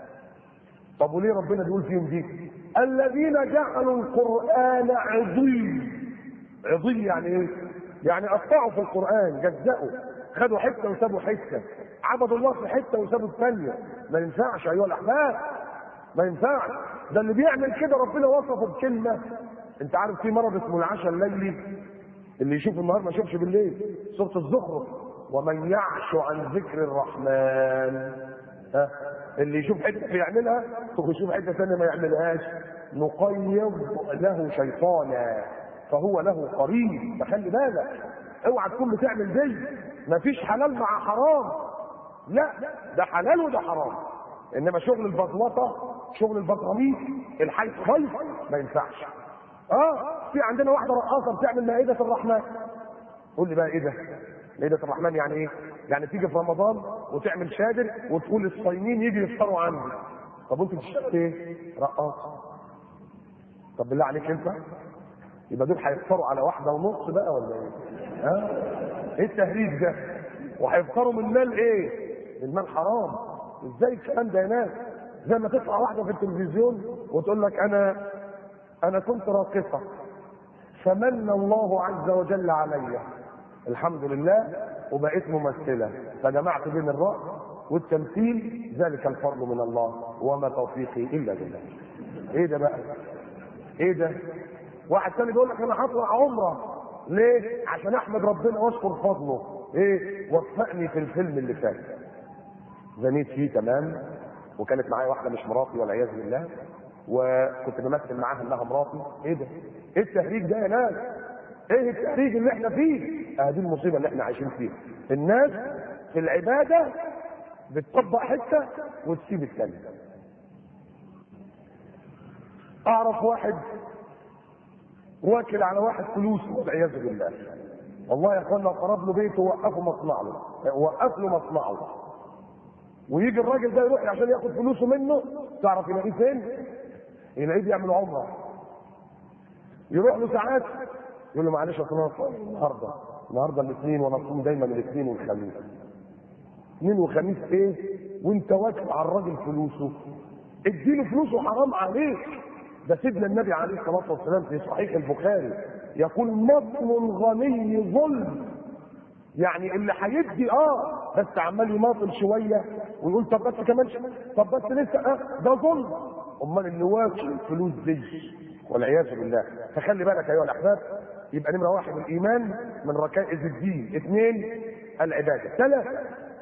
Speaker 1: طب وليه ربنا بيقول فيهم دي الذين جعلوا القران عضي عضي يعني ايه يعني قطعوا في القران جزأوا خدوا حته وسابوا حته عبدوا الله في حته وسابوا الثانيه ما ينفعش ايها الاحباب ما ينفعش ده اللي بيعمل كده ربنا وصفه بكلمه انت عارف في مرض اسمه العشاء الليلي اللي يشوف النهار ما يشوفش بالليل سوره الزخرف ومن يعش عن ذكر الرحمن ها اللي يشوف حته يعملها ويشوف حته ثانيه ما يعملهاش نقيض له شيطانا فهو له قرين فخلي بالك اوعى تكون بتعمل زي ما فيش حلال مع حرام لا ده حلال وده حرام انما شغل البطلطه شغل البطرميس الحي خيف ما ينفعش اه في عندنا واحده رقاصه بتعمل مائده الرحمن قول لي بقى ايه ده مائده الرحمن يعني ايه يعني تيجي في رمضان وتعمل شادر وتقول الصايمين يجي يفطروا عندي طب انت بتشتغل ايه رقاصه طب بالله عليك انت يبقى دول هيفطروا على واحده ونص بقى ولا ايه ها ايه التهريج ده وهيفطروا من مال ايه من مال حرام ازاي الكلام ده يا ناس زي ما تطلع واحده في التلفزيون وتقول لك انا انا كنت راقصه فمن الله عز وجل علي الحمد لله وبقيت ممثله فجمعت بين الرأس والتمثيل ذلك الفضل من الله وما توفيقي الا بالله ايه ده بقى ايه ده واحد تاني بيقول لك انا هطلع عمره ليه عشان احمد ربنا واشكر فضله ايه وفقني في الفيلم اللي فات زنيت فيه تمام وكانت معايا واحده مش مراتي والعياذ بالله وكنت بمثل معاها انها مراتي ايه ده؟ ايه التهريج ده يا ناس؟ ايه التهريج اللي احنا فيه؟ هذه المصيبه اللي احنا عايشين فيها. الناس في العباده بتطبق حته وتسيب الثانيه. اعرف واحد واكل على واحد فلوسه والعياذ بالله. والله يا اخوانا لو قرب له بيته وقفوا مصنع له، وقف له مصنعه. ويجي الراجل ده يروح عشان ياخد فلوسه منه تعرف يلاقيه فين؟ يلاقيه بيعمل عمره. يروح له ساعات يقول له معلش اصل انا صايم النهارده النهارده الاثنين وانا اصوم دايما الاثنين والخميس. اثنين وخميس ايه؟ وانت واكل على الراجل فلوسه اديله فلوسه حرام عليك ده سيدنا النبي عليه الصلاه والسلام في صحيح البخاري يقول مطل غني ظلم يعني اللي هيدي اه بس عمال يماطل شويه ويقول طب بس كمان شوية. طب بس لسه اه ده ظلم امال اللي واكل الفلوس دي والعياذ بالله فخلي بالك ايها الاحباب يبقى نمره واحد الايمان من ركائز الدين اثنين العباده ثلاثه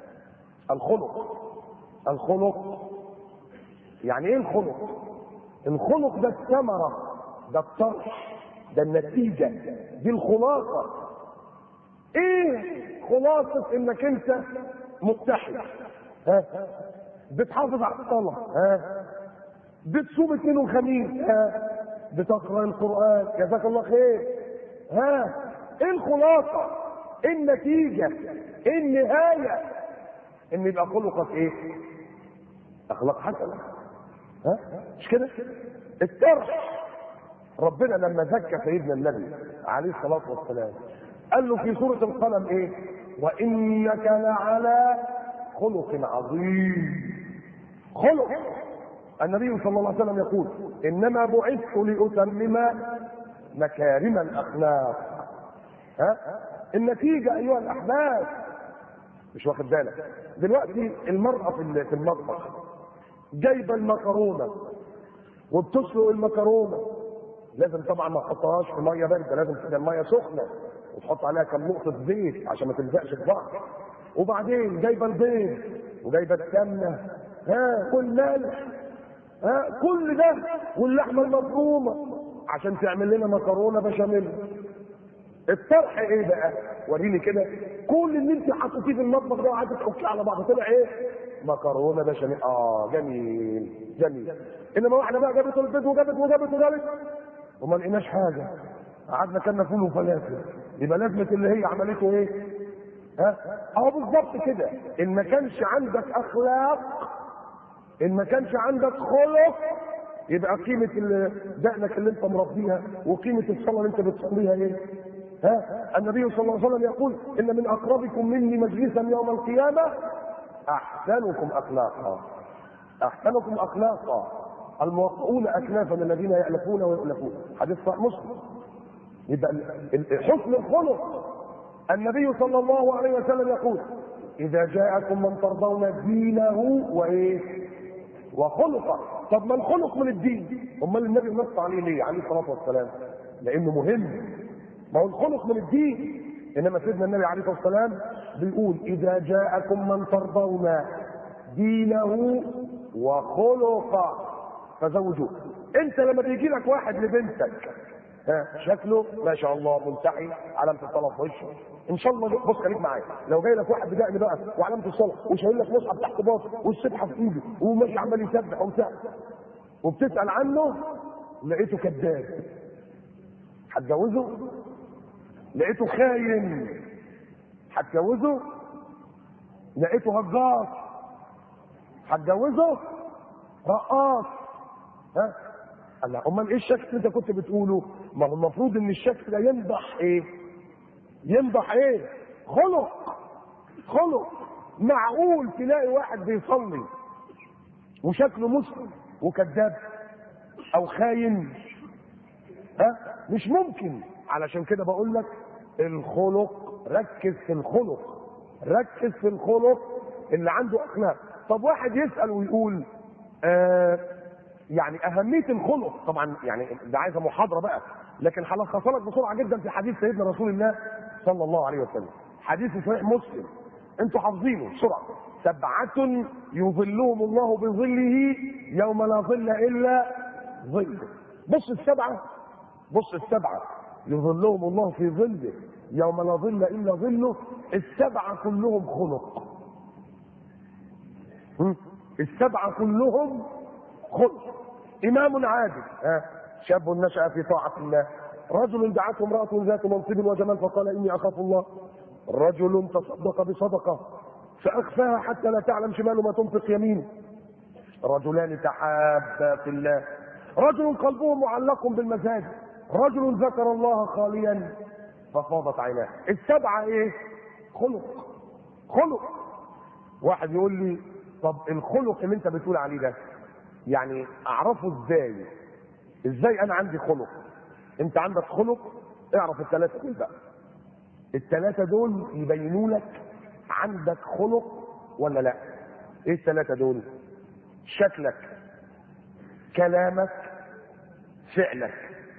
Speaker 1: الخلق الخلق يعني ايه الخلق الخلق ده الثمره ده الطرح ده النتيجه دي الخلاصه ايه خلاصه انك انت متحد ها بتحافظ على الصلاه ها بتصوم اثنين وخميس ها بتقرا القران جزاك الله خير ها ايه الخلاصه ايه النتيجه ايه النهايه ان يبقى خلقك ايه اخلاق حسنه ها مش كده الترح ربنا لما زكى سيدنا النبي عليه الصلاه والسلام قال له في سوره القلم ايه وانك لعلى خلق عظيم خلق النبي صلى الله عليه وسلم يقول انما بعثت لاتمم مكارم الاخلاق ها النتيجه ايها الاحباب مش واخد بالك دلوقتي المراه في في المطبخ جايبه المكرونه وبتسلق المكرونه لازم طبعا ما تحطهاش في ميه بارده لازم تبقى الميه سخنه وتحط عليها كم نقطه زيت عشان ما تلزقش في بعض وبعدين جايبه البيض وجايبه السمنه ها والملح ها كل ده واللحمه المفرومه عشان تعمل لنا مكرونه بشاميل الطرح ايه بقى وريني كده كل اللي انت حطيتيه في المطبخ ده وقعدت تحكيه على بعض طلع ايه مكرونه بشاميل اه جميل جميل انما واحده بقى جابت البيض وجابت وجابت وجابت وما لقيناش حاجه قعدنا كلنا فول وفلافل يبقى لازمه اللي هي عملته ايه ها اهو بالظبط كده ان ما كانش عندك اخلاق ان ما كانش عندك خلق يبقى قيمة دقنك اللي انت مربيها وقيمة الصلاة اللي انت بتصليها ايه؟ ها؟ النبي صلى الله عليه وسلم يقول ان من اقربكم مني مجلسا يوم القيامة احسنكم اخلاقا. احسنكم اخلاقا. الموطئون اكنافا الذين يألفون ويؤلفون. حديث صحيح مسلم. يبقى حسن الخلق النبي صلى الله عليه وسلم يقول اذا جاءكم من ترضون دينه وايه؟ وخلقه طب ما الخلق من الدين امال النبي نص عليه ليه عليه الصلاه والسلام لانه مهم ما هو الخلق من الدين انما سيدنا النبي عليه الصلاه والسلام بيقول اذا جاءكم من ترضون دينه وخلقه فزوجوه انت لما بيجي لك واحد لبنتك ها شكله ما شاء الله ملتحي علامه الصلاه في وشه ان شاء الله بص خليك معايا لو جاي لك واحد بدقن بقى وعلامه الصلاه وشايل لك مصحف تحت باطه والسبحه في ايده وماشي عمال يسبح وبتاع وبتسال عنه لقيته كذاب هتجوزه لقيته خاين هتجوزه لقيته هجاص هتجوزه رقاص ها الله امال ايه الشكل اللي انت كنت بتقوله ما هو المفروض ان الشكل ده ينضح ايه ينضح ايه خلق خلق معقول تلاقي واحد بيصلي وشكله مسلم وكذاب او خاين ها مش ممكن علشان كده بقول لك الخلق ركز في الخلق ركز في الخلق اللي عنده اخلاق طب واحد يسال ويقول آه يعني اهميه الخلق طبعا يعني ده عايزه محاضره بقى لكن هلخصها لك بسرعه جدا في حديث سيدنا رسول الله صلى الله عليه وسلم حديث صحيح مسلم انتوا حافظينه بسرعه سبعة يظلهم الله بظله يوم لا ظل الا ظله بص السبعه بص السبعه يظلهم الله في ظله يوم لا ظل الا ظله السبعه كلهم خلق هم؟ السبعه كلهم خلق امام عادل ها شاب نشا في طاعه الله رجل دعته امراه ذات منصب وجمال فقال اني اخاف الله رجل تصدق بصدقه فاخفاها حتى لا تعلم شماله ما تنفق يمينه رجلان تحابا في الله رجل قلبه معلق بالمساجد رجل ذكر الله خاليا ففاضت عيناه السبعه ايه خلق خلق واحد يقول لي طب الخلق اللي انت بتقول عليه ده يعني اعرفه ازاي ازاي انا عندي خلق انت عندك خلق اعرف الثلاثه دول بقى الثلاثه دول يبينوا لك عندك خلق ولا لا ايه الثلاثه دول شكلك كلامك فعلك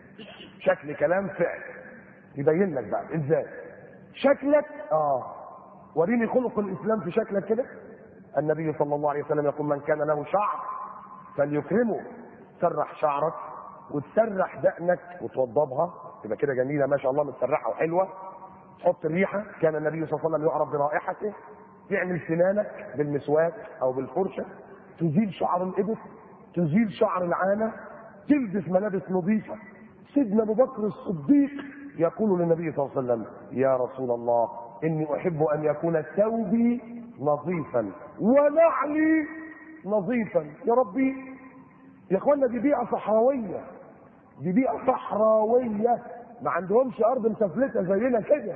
Speaker 1: شكل كلام فعل يبين لك بقى ازاي شكلك اه وريني خلق الاسلام في شكلك كده النبي صلى الله عليه وسلم يقول من كان له شعر فليكرمه سرح شعرك وتسرح دقنك وتوضبها تبقى كده جميله ما شاء الله متسرحه وحلوه تحط الريحه كان النبي صلى الله عليه وسلم يعرف برائحته تعمل سنانك بالمسواك او بالفرشه تزيل شعر الابط تزيل شعر العانه تلبس ملابس نظيفه سيدنا ابو بكر الصديق يقول للنبي صلى الله عليه وسلم يا رسول الله اني احب ان يكون ثوبي نظيفا ونعلي نظيفا يا ربي يا اخوانا دي بيئه صحراويه دي بيئه صحراويه ما عندهمش ارض متفلته زينا كده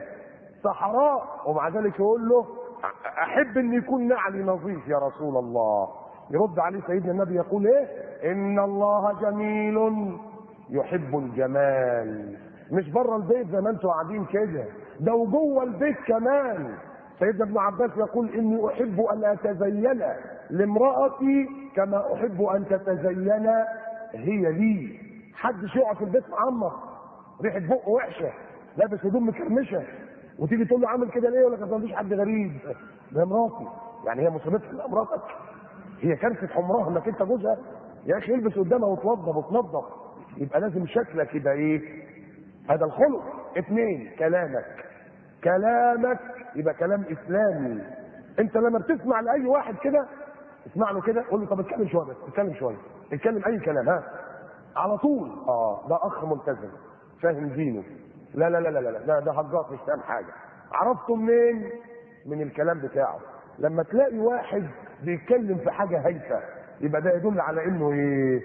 Speaker 1: صحراء ومع ذلك يقول له احب ان يكون نعلي نظيف يا رسول الله يرد عليه سيدنا النبي يقول ايه ان الله جميل يحب الجمال مش بره البيت زي ما انتوا قاعدين كده ده وجوه البيت كمان سيدنا ابن عباس يقول اني احب ان اتزين لامرأتي كما احب ان تتزين هي لي حدش يقعد في البيت معمر ريحه بقه وحشه لابس هدوم مكرمشه وتيجي تقول له عامل كده ليه ولا ما فيش حد غريب ده مراتي يعني هي مصيبتها مراتك هي كارثه حمراها انك انت جوزها يا اخي البس قدامها وتوضب وتنظف يبقى لازم شكلك يبقى ايه هذا الخلق اثنين كلامك كلامك يبقى كلام اسلامي انت لما بتسمع لاي واحد كده اسمع له كده قول له طب اتكلم شويه بس اتكلم شويه اتكلم اي كلام ها على طول اه ده اخ ملتزم فاهم دينه لا لا لا لا لا ده ده هجاص مش فاهم حاجه عرفته منين من الكلام بتاعه لما تلاقي واحد بيتكلم في حاجه هايفه يبقى ده يدل على انه ايه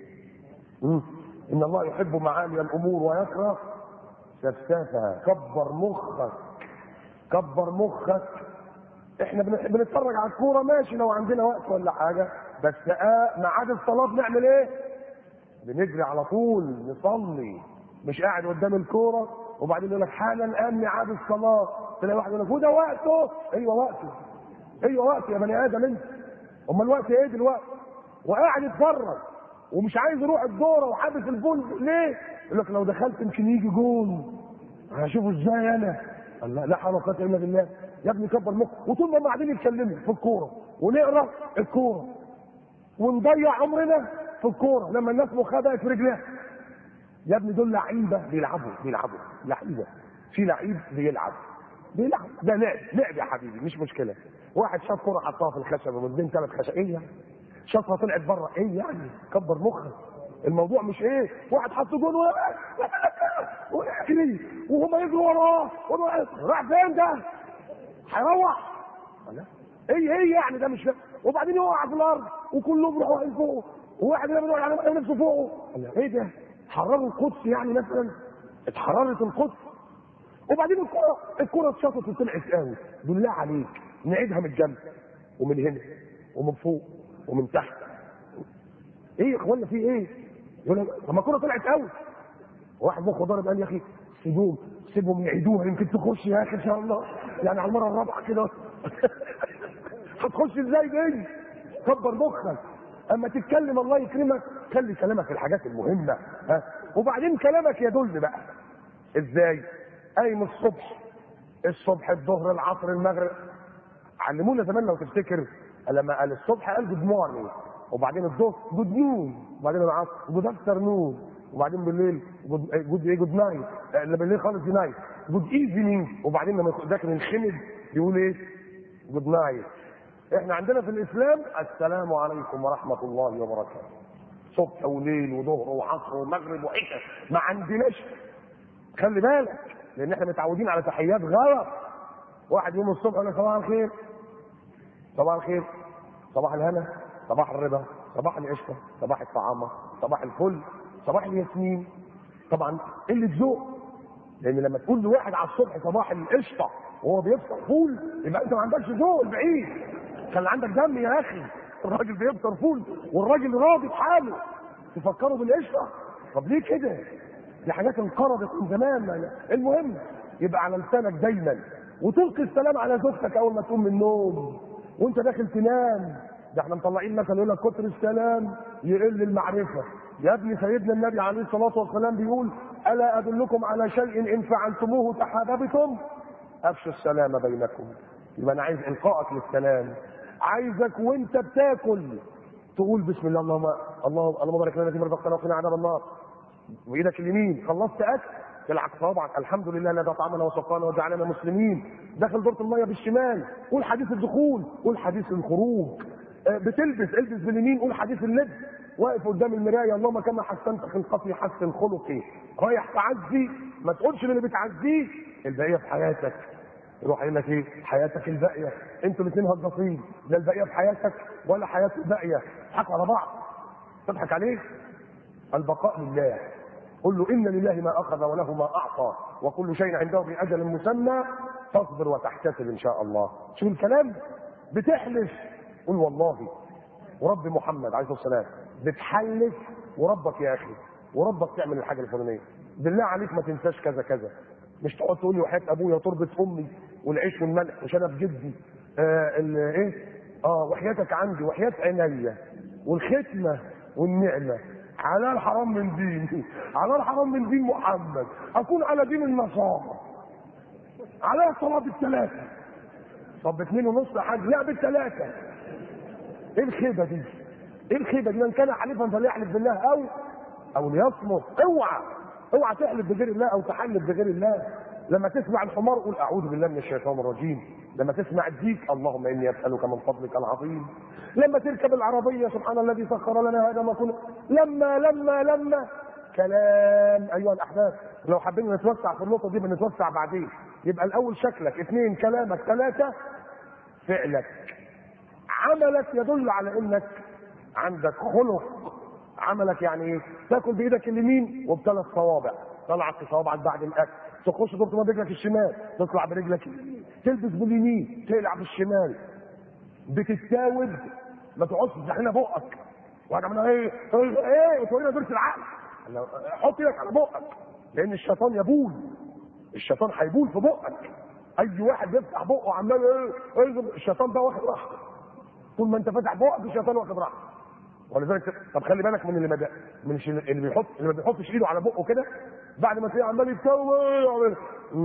Speaker 1: مم. ان الله يحب معالي الامور ويكره سفسافها كبر مخك كبر مخك احنا بن- بنتفرج على الكوره ماشي لو عندنا وقت ولا حاجه بس آه ميعاد الصلاه بنعمل ايه؟ بنجري على طول نصلي مش قاعد قدام الكوره وبعدين يقول لك حالا الان ميعاد الصلاه تلاقي واحد يقول لك وده وقته ايوه وقته ايوه وقته يا بني ادم انت امال الوقت ايه دلوقتي؟ وقاعد يتفرج ومش عايز يروح الدوره وحابس الجول ليه؟ يقول لك لو دخلت يمكن يجي جول هشوفه ازاي انا؟ قال لا لا حول ولا قوه الا بالله يا ابني كبر مخك وطول ما هم قاعدين يتكلموا في الكوره ونقرا الكوره ونضيع عمرنا في الكوره لما الناس مخها بقت في رجليها يا ابني دول لعيبه بيلعبوا بيلعبوا لعيبه في لعيب بيلعب بيلعب ده لعب لعب يا حبيبي مش مشكله واحد شاط كوره حطها في الخشبه من بين ثلاث خشب ايه يعني شاطها طلعت بره ايه يعني كبر مخك الموضوع مش ايه واحد حط جون وقع ويجري وهم يجروا وراه وهو- راح فين ده هيروح لا. ايه ايه يعني ده مش فاهم. وبعدين يقع في الارض وكلهم يروحوا واقعين فوقه وواحد يبقى بيدور على نفسه فوقه لا. ايه ده حرروا القدس يعني مثلا اتحررت القدس وبعدين الكرة الكرة اتشاطت وطلعت قوي بالله عليك نعيدها من الجنب ومن هنا ومن فوق ومن تحت ايه يا اخوانا في ايه؟ يقول لك طب ما الكرة طلعت قوي واحد مخه ضارب قال يا اخي سيبوهم سيبهم يعيدوها يمكن تخش يا اخي ان شاء الله يعني على المره الرابعه كده هتخش ازاي دي؟ كبر مخك اما تتكلم الله يكرمك خلي كلامك في الحاجات المهمه ها وبعدين كلامك يدل بقى ازاي؟ قايم الصبح الصبح الظهر العصر المغرب علمونا زمان لو تفتكر لما قال الصبح قال جود مورنينج وبعدين الظهر جود نون وبعدين العصر جود افتر نون وبعدين بالليل جود جود ايه جود نايت اللي بالليل خالص نايت جود ايفنينج وبعدين لما داخل الخمد يقول ايه جود نايت احنا عندنا في الاسلام السلام عليكم ورحمه الله وبركاته صبح وليل وظهر وعصر ومغرب وعشاء ما عندناش خلي بالك لان احنا متعودين على تحيات غلط واحد يوم الصبح يقول لك صباح الخير صباح الخير صباح الهنا صباح الرضا صباح القشطه صباح الطعامه صباح الفل صباح الياسمين طبعا قله ذوق لان لما تقول لواحد على الصبح صباح القشطه وهو بيفطر فول يبقى انت ما عندكش ذوق بعيد خلي عندك دم يا اخي الراجل بيفطر فول والراجل راضي بحاله تفكروا بالقشطه طب ليه كده؟ دي حاجات انقرضت من زمان المهم يبقى على لسانك دايما وتلقي السلام على زوجتك اول ما تقوم من النوم وانت داخل تنام ده احنا مطلعين مثلا يقول لك كتر السلام يقل المعرفه يا ابني سيدنا النبي عليه الصلاه والسلام بيقول الا ادلكم على شيء ان فعلتموه تحاببتم افشوا السلام بينكم يبقى انا عايز القائك للسلام عايزك وانت بتاكل تقول بسم الله اللهم اللهم اللهم بارك لنا فيما رزقتنا وقنا عذاب النار وايدك اليمين خلصت اكل تلعب صوابعك الحمد لله الذي اطعمنا وسقانا وجعلنا مسلمين داخل دورة الميه بالشمال قول حديث الدخول قول حديث الخروج آه، بتلبس البس باليمين قول حديث اللبس واقف قدام المرايه اللهم كما حسنت خلقتي حسن خلقي رايح تعزي ما تقولش للي بتعزيه البقيه في حياتك يروح قايل لك ايه حياتك الباقيه انتوا الاثنين هجاصين لا الباقيه في حياتك ولا حياته الباقيه تضحكوا على بعض تضحك عليه البقاء لله قل له ان لله ما اخذ وله ما اعطى وكل شيء عنده باجل مسمى فاصبر وتحتسب ان شاء الله شوف الكلام بتحلف قل والله ورب محمد عليه الصلاه والسلام بتحلف وربك يا اخي وربك تعمل الحاجه الفلانيه بالله عليك ما تنساش كذا كذا مش تقعد تقول لي وحياه ابويا وتربه امي والعيش والملح وشنب جدي آه ال- ايه اه وحياتك عندي وحياه عينيا والختمه والنعمه على الحرام من ديني على الحرام من دين محمد اكون على دين النصارى على الصلاه بالثلاثه طب باثنين ونص يا حاج لا بالثلاثه ايه الخيبه دي؟ ايه الخيبه دي؟ من كان حليفا فليحلف بالله او او ليصمت اوعى اوعى تحلف بغير الله او تحلف بغير الله لما تسمع الحمار قول اعوذ بالله من الشيطان الرجيم لما تسمع الديك اللهم اني اسالك من فضلك العظيم لما تركب العربيه سبحان الذي سخر لنا هذا ما كنا لما لما لما كلام ايها الاحباب لو حابين نتوسع في النقطه دي بنتوسع بعدين يبقى الاول شكلك اثنين كلامك ثلاثه فعلك عملك يدل على انك عندك خلق عملك يعني ايه تاكل بايدك اليمين وبثلاث صوابع طلعت صوابعك بعد الاكل تخش دكتور برجلك الشمال تطلع برجلك اليمين تلبس باليمين تقلع بالشمال بتتاوب ما تقعدش تزحلنا بقك واحد عملها ايه ايه ايه وتقول لنا درس العقل لو- حط ايدك على بقك لان الشيطان يبول الشيطان هيبول في بقك اي واحد بيفتح بقه عمال ايه ايه الشيطان ده واخد راحته طول ما انت فاتح بقك الشيطان واخد راحته ولذلك طب خلي بالك من اللي ما بي- من الش- اللي بيحط اللي ما بيحطش ايده على بقه كده بعد ما تلاقيه عمال يتكوم ايه يعمل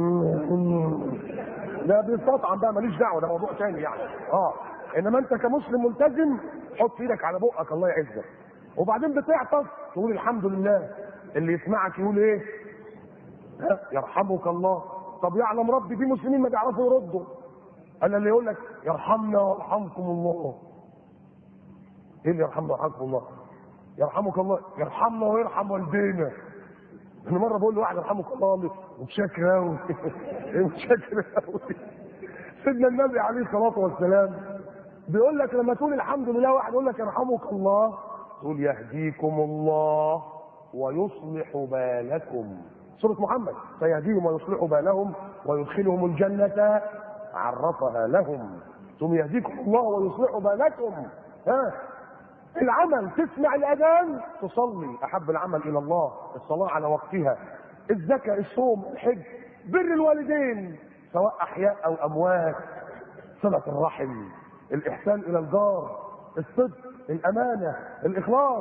Speaker 1: ده بيستطعم بقى ماليش دعوه ده موضوع تاني يعني اه انما انت كمسلم ملتزم حط ايدك على بقك الله يعزك وبعدين بتعطس تقول الحمد لله اللي يسمعك يقول ايه ها؟ يرحمك الله طب يعلم ربي في مسلمين ما بيعرفوا يردوا انا اللي يقول لك يرحمنا ويرحمكم الله ايه اللي يرحمنا ويرحمكم الله يرحمك الله يرحمنا ويرحم والدينا انا مره بقول لواحد يرحمك الله قال لي متشكر قوي متشكر قوي سيدنا النبي عليه الصلاه والسلام بيقول لك لما تقول الحمد لله واحد يقول لك يرحمك الله تقول يهديكم الله ويصلح بالكم سورة محمد سيهديهم ويصلح بالهم ويدخلهم الجنة عرفها لهم ثم يهديكم الله ويصلح بالكم ها العمل تسمع الاذان تصلي احب العمل الى الله الصلاه على وقتها الزكاه الصوم الحج بر الوالدين سواء احياء او اموات صله الرحم الاحسان الى الجار الصدق الامانه الاخلاص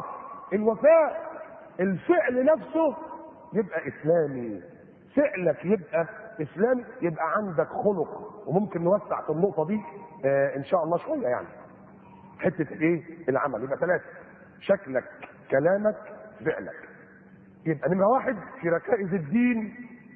Speaker 1: الوفاء الفعل نفسه يبقى اسلامي فعلك يبقى اسلامي يبقى عندك خلق وممكن نوسع في النقطه دي آه ان شاء الله شويه يعني حته ايه العمل يبقى ثلاثه شكلك كلامك فعلك يبقى نمره واحد في ركائز الدين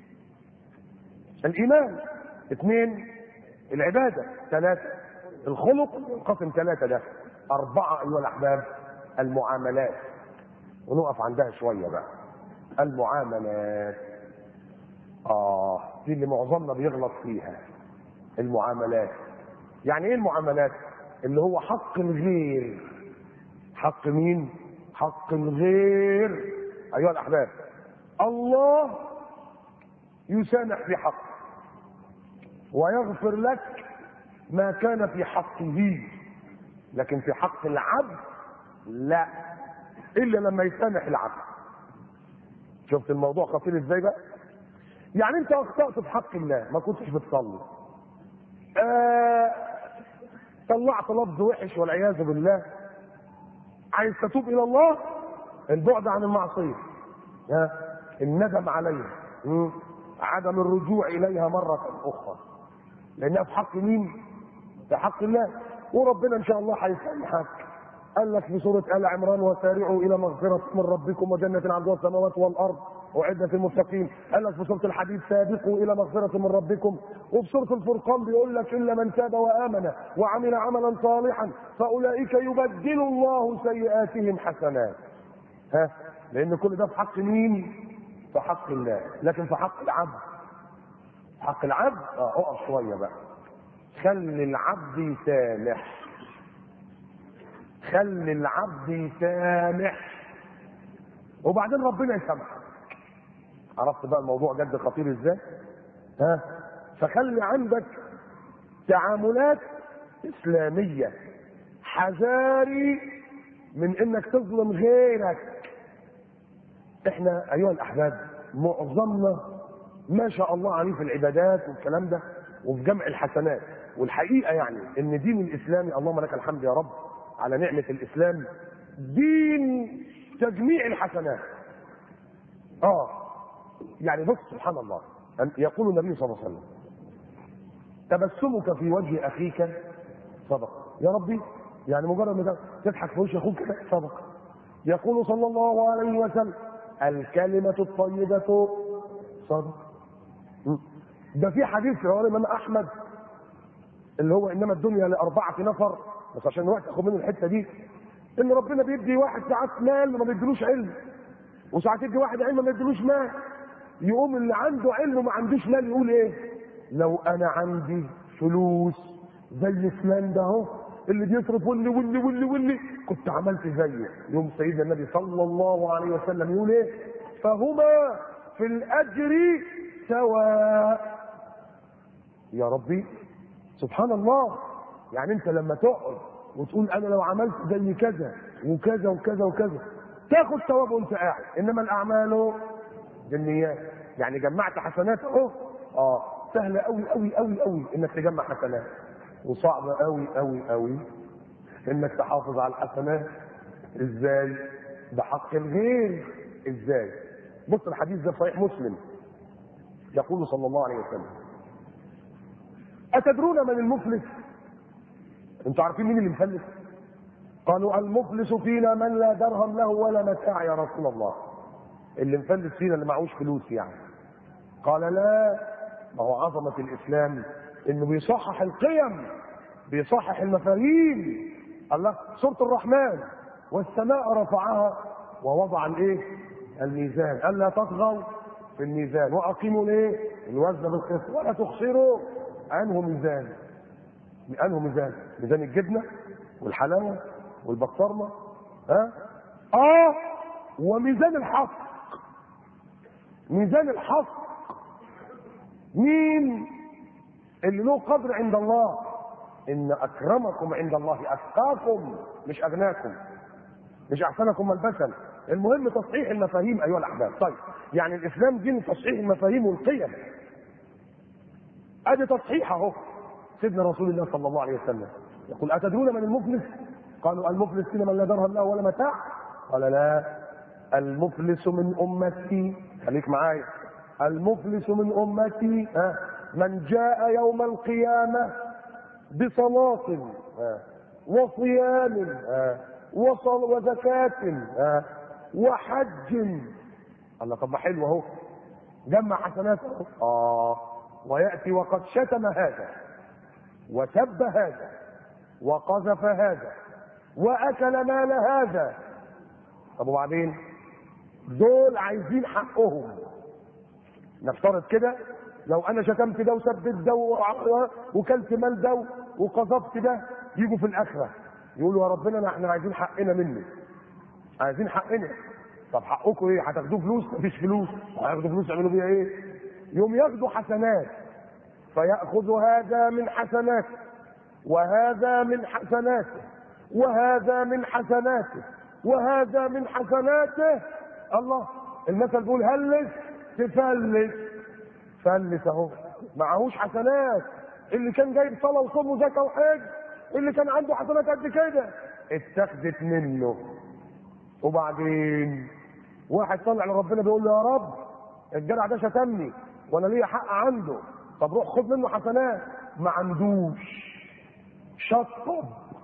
Speaker 1: الايمان اثنين العباده ثلاثه الخلق قسم ثلاثه ده اربعه ايها الاحباب المعاملات ونقف عندها شويه بقى المعاملات اه دي اللي معظمنا بيغلط فيها المعاملات يعني ايه المعاملات اللي هو حق الغير حق مين حق الغير ايها الاحباب الله يسامح في حق ويغفر لك ما كان في حقه لكن في حق العبد لا الا لما يسامح العبد شفت الموضوع خطير ازاي بقى يعني انت اخطات في حق الله ما كنتش بتصلي آه طلعت لفظ وحش والعياذ بالله عايز تتوب الى الله البعد عن المعصيه ها الندم عليها مم. عدم الرجوع اليها مره اخرى لانها في حق مين في حق الله وربنا ان شاء الله هيسامحك قال لك في سورة آل عمران وسارعوا إلى مغفرة من ربكم وجنة عرضها السماوات والأرض أعدت للمتقين قال لك في سورة الحديد سابقوا إلى مغفرة من ربكم وفي سورة الفرقان بيقول لك إلا من تاب وآمن وعمل عملا صالحا فأولئك يبدل الله سيئاتهم حسنات ها لأن كل ده في حق مين؟ في حق الله لكن في حق العبد حق العبد اه اقف شوية بقى خلي العبد يسامح خلي العبد يسامح وبعدين ربنا يسامحك عرفت بقى الموضوع جد خطير ازاي ها فخلي عندك تعاملات اسلاميه حذاري من انك تظلم غيرك احنا ايها الاحباب معظمنا ما شاء الله عليه في العبادات والكلام ده وفي جمع الحسنات والحقيقه يعني ان دين الاسلامي اللهم لك الحمد يا رب على نعمة الإسلام دين تجميع الحسنات آه يعني بص سبحان الله يقول النبي صلى الله عليه وسلم تبسمك في وجه أخيك صدق يا ربي يعني مجرد ما تضحك في وجه أخوك صدق يقول صلى الله عليه وسلم الكلمة الطيبة صدق ده في حديث في رواه الإمام أحمد اللي هو إنما الدنيا لأربعة نفر بس عشان الوقت اخد منه الحته دي ان ربنا بيدي واحد ساعات مال وما بيديلوش علم وساعات يدي واحد علم ما بيديلوش مال يقوم اللي عنده علم وما عندوش مال يقول ايه لو انا عندي فلوس زي فلان ده اهو اللي بيصرف واللي واللي واللي واللي كنت عملت زيه يوم سيدنا النبي صلى الله عليه وسلم يقول ايه فهما في الاجر سواء يا ربي سبحان الله يعني انت لما تقعد وتقول انا لو عملت زي كذا وكذا وكذا وكذا تاخد ثواب وانت قاعد انما الاعمال بالنيات يعني جمعت حسنات اهو اه سهله قوي قوي قوي قوي انك تجمع حسنات وصعبه قوي قوي قوي انك تحافظ على الحسنات ازاي بحق الغير ازاي بص الحديث ده صحيح مسلم يقول صلى الله عليه وسلم اتدرون من المفلس انتوا عارفين مين اللي مفلس قالوا المفلس فينا من لا درهم له ولا متاع يا رسول الله اللي مفلس فينا اللي معهوش فلوس يعني قال لا ما هو عظمة الإسلام إنه بيصحح القيم بيصحح المفاهيم الله سورة الرحمن والسماء رفعها ووضع الايه؟ الميزان ألا تطغوا في الميزان وأقيموا الايه؟ الوزن بالقسط ولا تخسروا عنه ميزان انه ميزان ميزان الجبنه والحلاوه والبسطرمه ها اه وميزان الحق ميزان الحق مين اللي له قدر عند الله ان اكرمكم عند الله اتقاكم مش اغناكم مش احسنكم ملبسا المهم تصحيح المفاهيم ايها الاحباب طيب يعني الاسلام دين تصحيح المفاهيم والقيم ادي تصحيح اهو سيدنا رسول الله صلى الله عليه وسلم يقول اتدرون من المفلس قالوا المفلس فينا من لا درهم له ولا متاع قال لا المفلس من امتي خليك معايا المفلس من امتي ها من جاء يوم القيامه بصلاه ها وصيام ها وصل وزكاه ها وحج الله طب ما حلو اهو جمع حسناته اه وياتي وقد شتم هذا وسب هذا وقذف هذا واكل مال هذا طب وبعدين دول عايزين حقهم نفترض كده لو انا شتمت ده وسبت ده وكلت مال ده وقذفت ده يجوا في الاخره يقولوا يا ربنا احنا عايزين حقنا منه عايزين حقنا طب حقكم ايه هتاخدوه فلوس مفيش فلوس هياخدوا فلوس يعملوا بيها ايه يوم ياخدوا حسنات فياخذ هذا من حسناته وهذا من حسناته وهذا من حسناته وهذا من حسناته الله المثل بيقول هلس تفلس فلس اهو معهوش حسنات اللي كان جايب صلاه وصوم وزكاه وحج اللي كان عنده حسنات قد كده اتخذت منه وبعدين واحد طلع لربنا بيقول له يا رب الجدع ده شتمني وانا ليا حق عنده طب روح خد منه حسنات ما عندوش شطب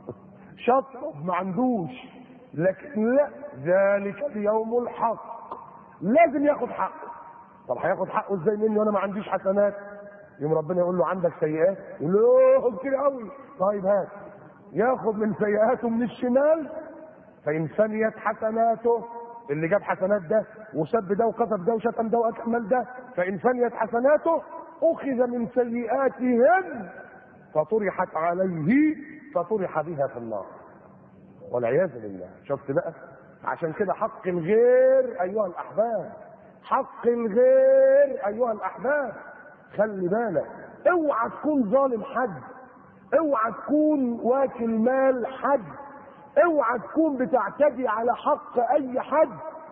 Speaker 1: شطب ما عندوش لكن لا ذلك اليوم الحق لازم ياخد حقه طب هياخد حقه ازاي مني وانا ما عنديش حسنات يوم ربنا يقول له عندك سيئات يقول له اوه كتير قوي طيب هات ياخد من سيئاته من الشمال فان فنيت حسناته اللي جاب حسنات ده وسب ده وقذف ده وشتم ده واكمل ده فان فنيت حسناته اخذ من سيئاتهم فطرحت عليه فطرح بها في النار والعياذ بالله شفت بقى عشان كده حق الغير ايها الاحباب حق الغير ايها الاحباب خلي بالك اوعى تكون ظالم حد اوعى تكون واكل مال حد اوعى تكون بتعتدي على حق اي حد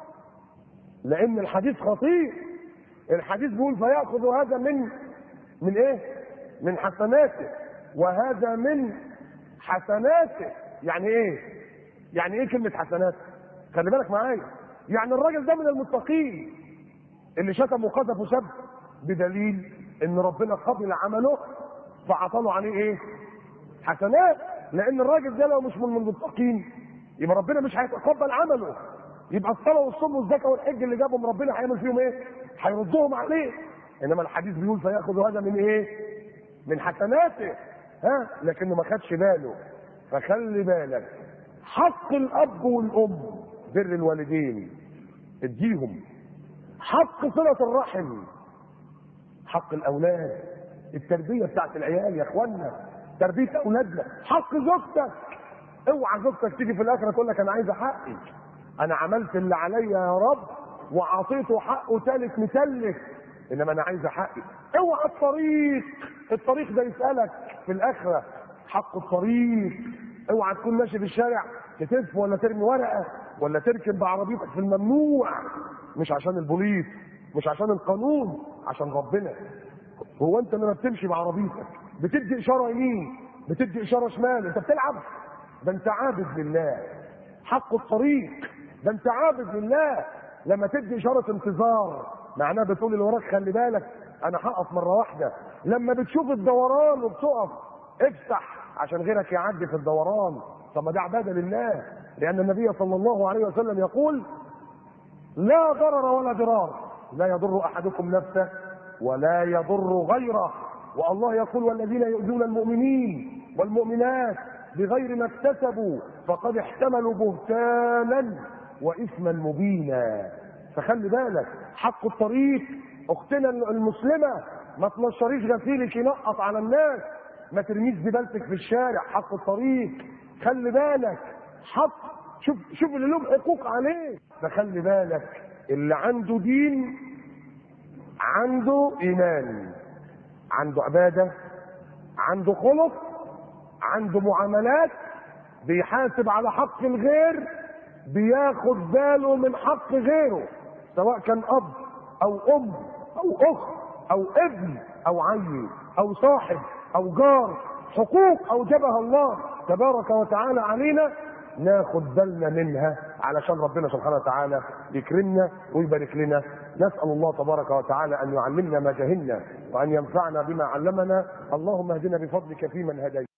Speaker 1: لان الحديث خطير الحديث بيقول فياخذ هذا من من ايه من حسناته وهذا من حسناته يعني ايه يعني ايه كلمه حسنات خلي بالك معايا يعني الراجل ده من المتقين اللي شتم وقذف وسب بدليل ان ربنا قبل عمله فعطله عليه ايه حسنات لان الراجل ده لو مش من المتقين يبقى ربنا مش هيتقبل عمله يبقى الصلاه والصوم والزكاه والحج اللي جابهم ربنا هيعمل فيهم ايه هيردهم عليه انما الحديث بيقول فياخذ هذا من ايه من حسناته ها لكنه ما خدش باله فخلي بالك حق الاب والام بر الوالدين اديهم حق صله الرحم حق الاولاد التربيه بتاعت العيال يا اخوانا تربيه اولادنا حق زوجتك اوعى زوجتك تيجي في الاخره تقول لك انا عايزه حقي انا عملت اللي عليا يا رب وعطيته حقه ثالث مثلث انما انا عايزه حقي اوعى الطريق الطريق ده يسالك في الاخره حق الطريق اوعى تكون ماشي في الشارع تتف ولا ترمي ورقه ولا تركب بعربيتك في الممنوع مش عشان البوليس مش عشان القانون عشان ربنا هو انت لما بتمشي بعربيتك بتدي اشاره يمين بتدي اشاره شمال انت بتلعب ده انت عابد لله حق الطريق ده انت عابد لله لما تدي اشاره انتظار معناها بتقول اللي وراك خلي بالك انا هقف مره واحده لما بتشوف الدوران وبتقف افتح عشان غيرك يعدي في الدوران طب ما ده عباده لله لان النبي صلى الله عليه وسلم يقول لا ضرر ولا ضرار لا يضر احدكم نفسه ولا يضر غيره والله يقول والذين يؤذون المؤمنين والمؤمنات بغير ما اكتسبوا فقد احتملوا بهتانا واثما مبينا فخلي بالك حق الطريق اختنا المسلمه ما تنشريش غسيلك ينقط على الناس ما ترميش زبالتك في الشارع حق الطريق خلي بالك حق شوف شوف اللي لهم حقوق عليه فخلي بالك اللي عنده دين عنده ايمان عنده عباده عنده خلق عنده معاملات بيحاسب على حق الغير بياخد باله من حق غيره سواء كان اب او ام او اخت او ابن او عيل او صاحب او جار حقوق اوجبها الله تبارك وتعالى علينا ناخد بالنا منها علشان ربنا سبحانه وتعالى يكرمنا ويبارك لنا نسال الله تبارك وتعالى ان يعلمنا ما جهلنا وان ينفعنا بما علمنا اللهم اهدنا بفضلك فيمن هديت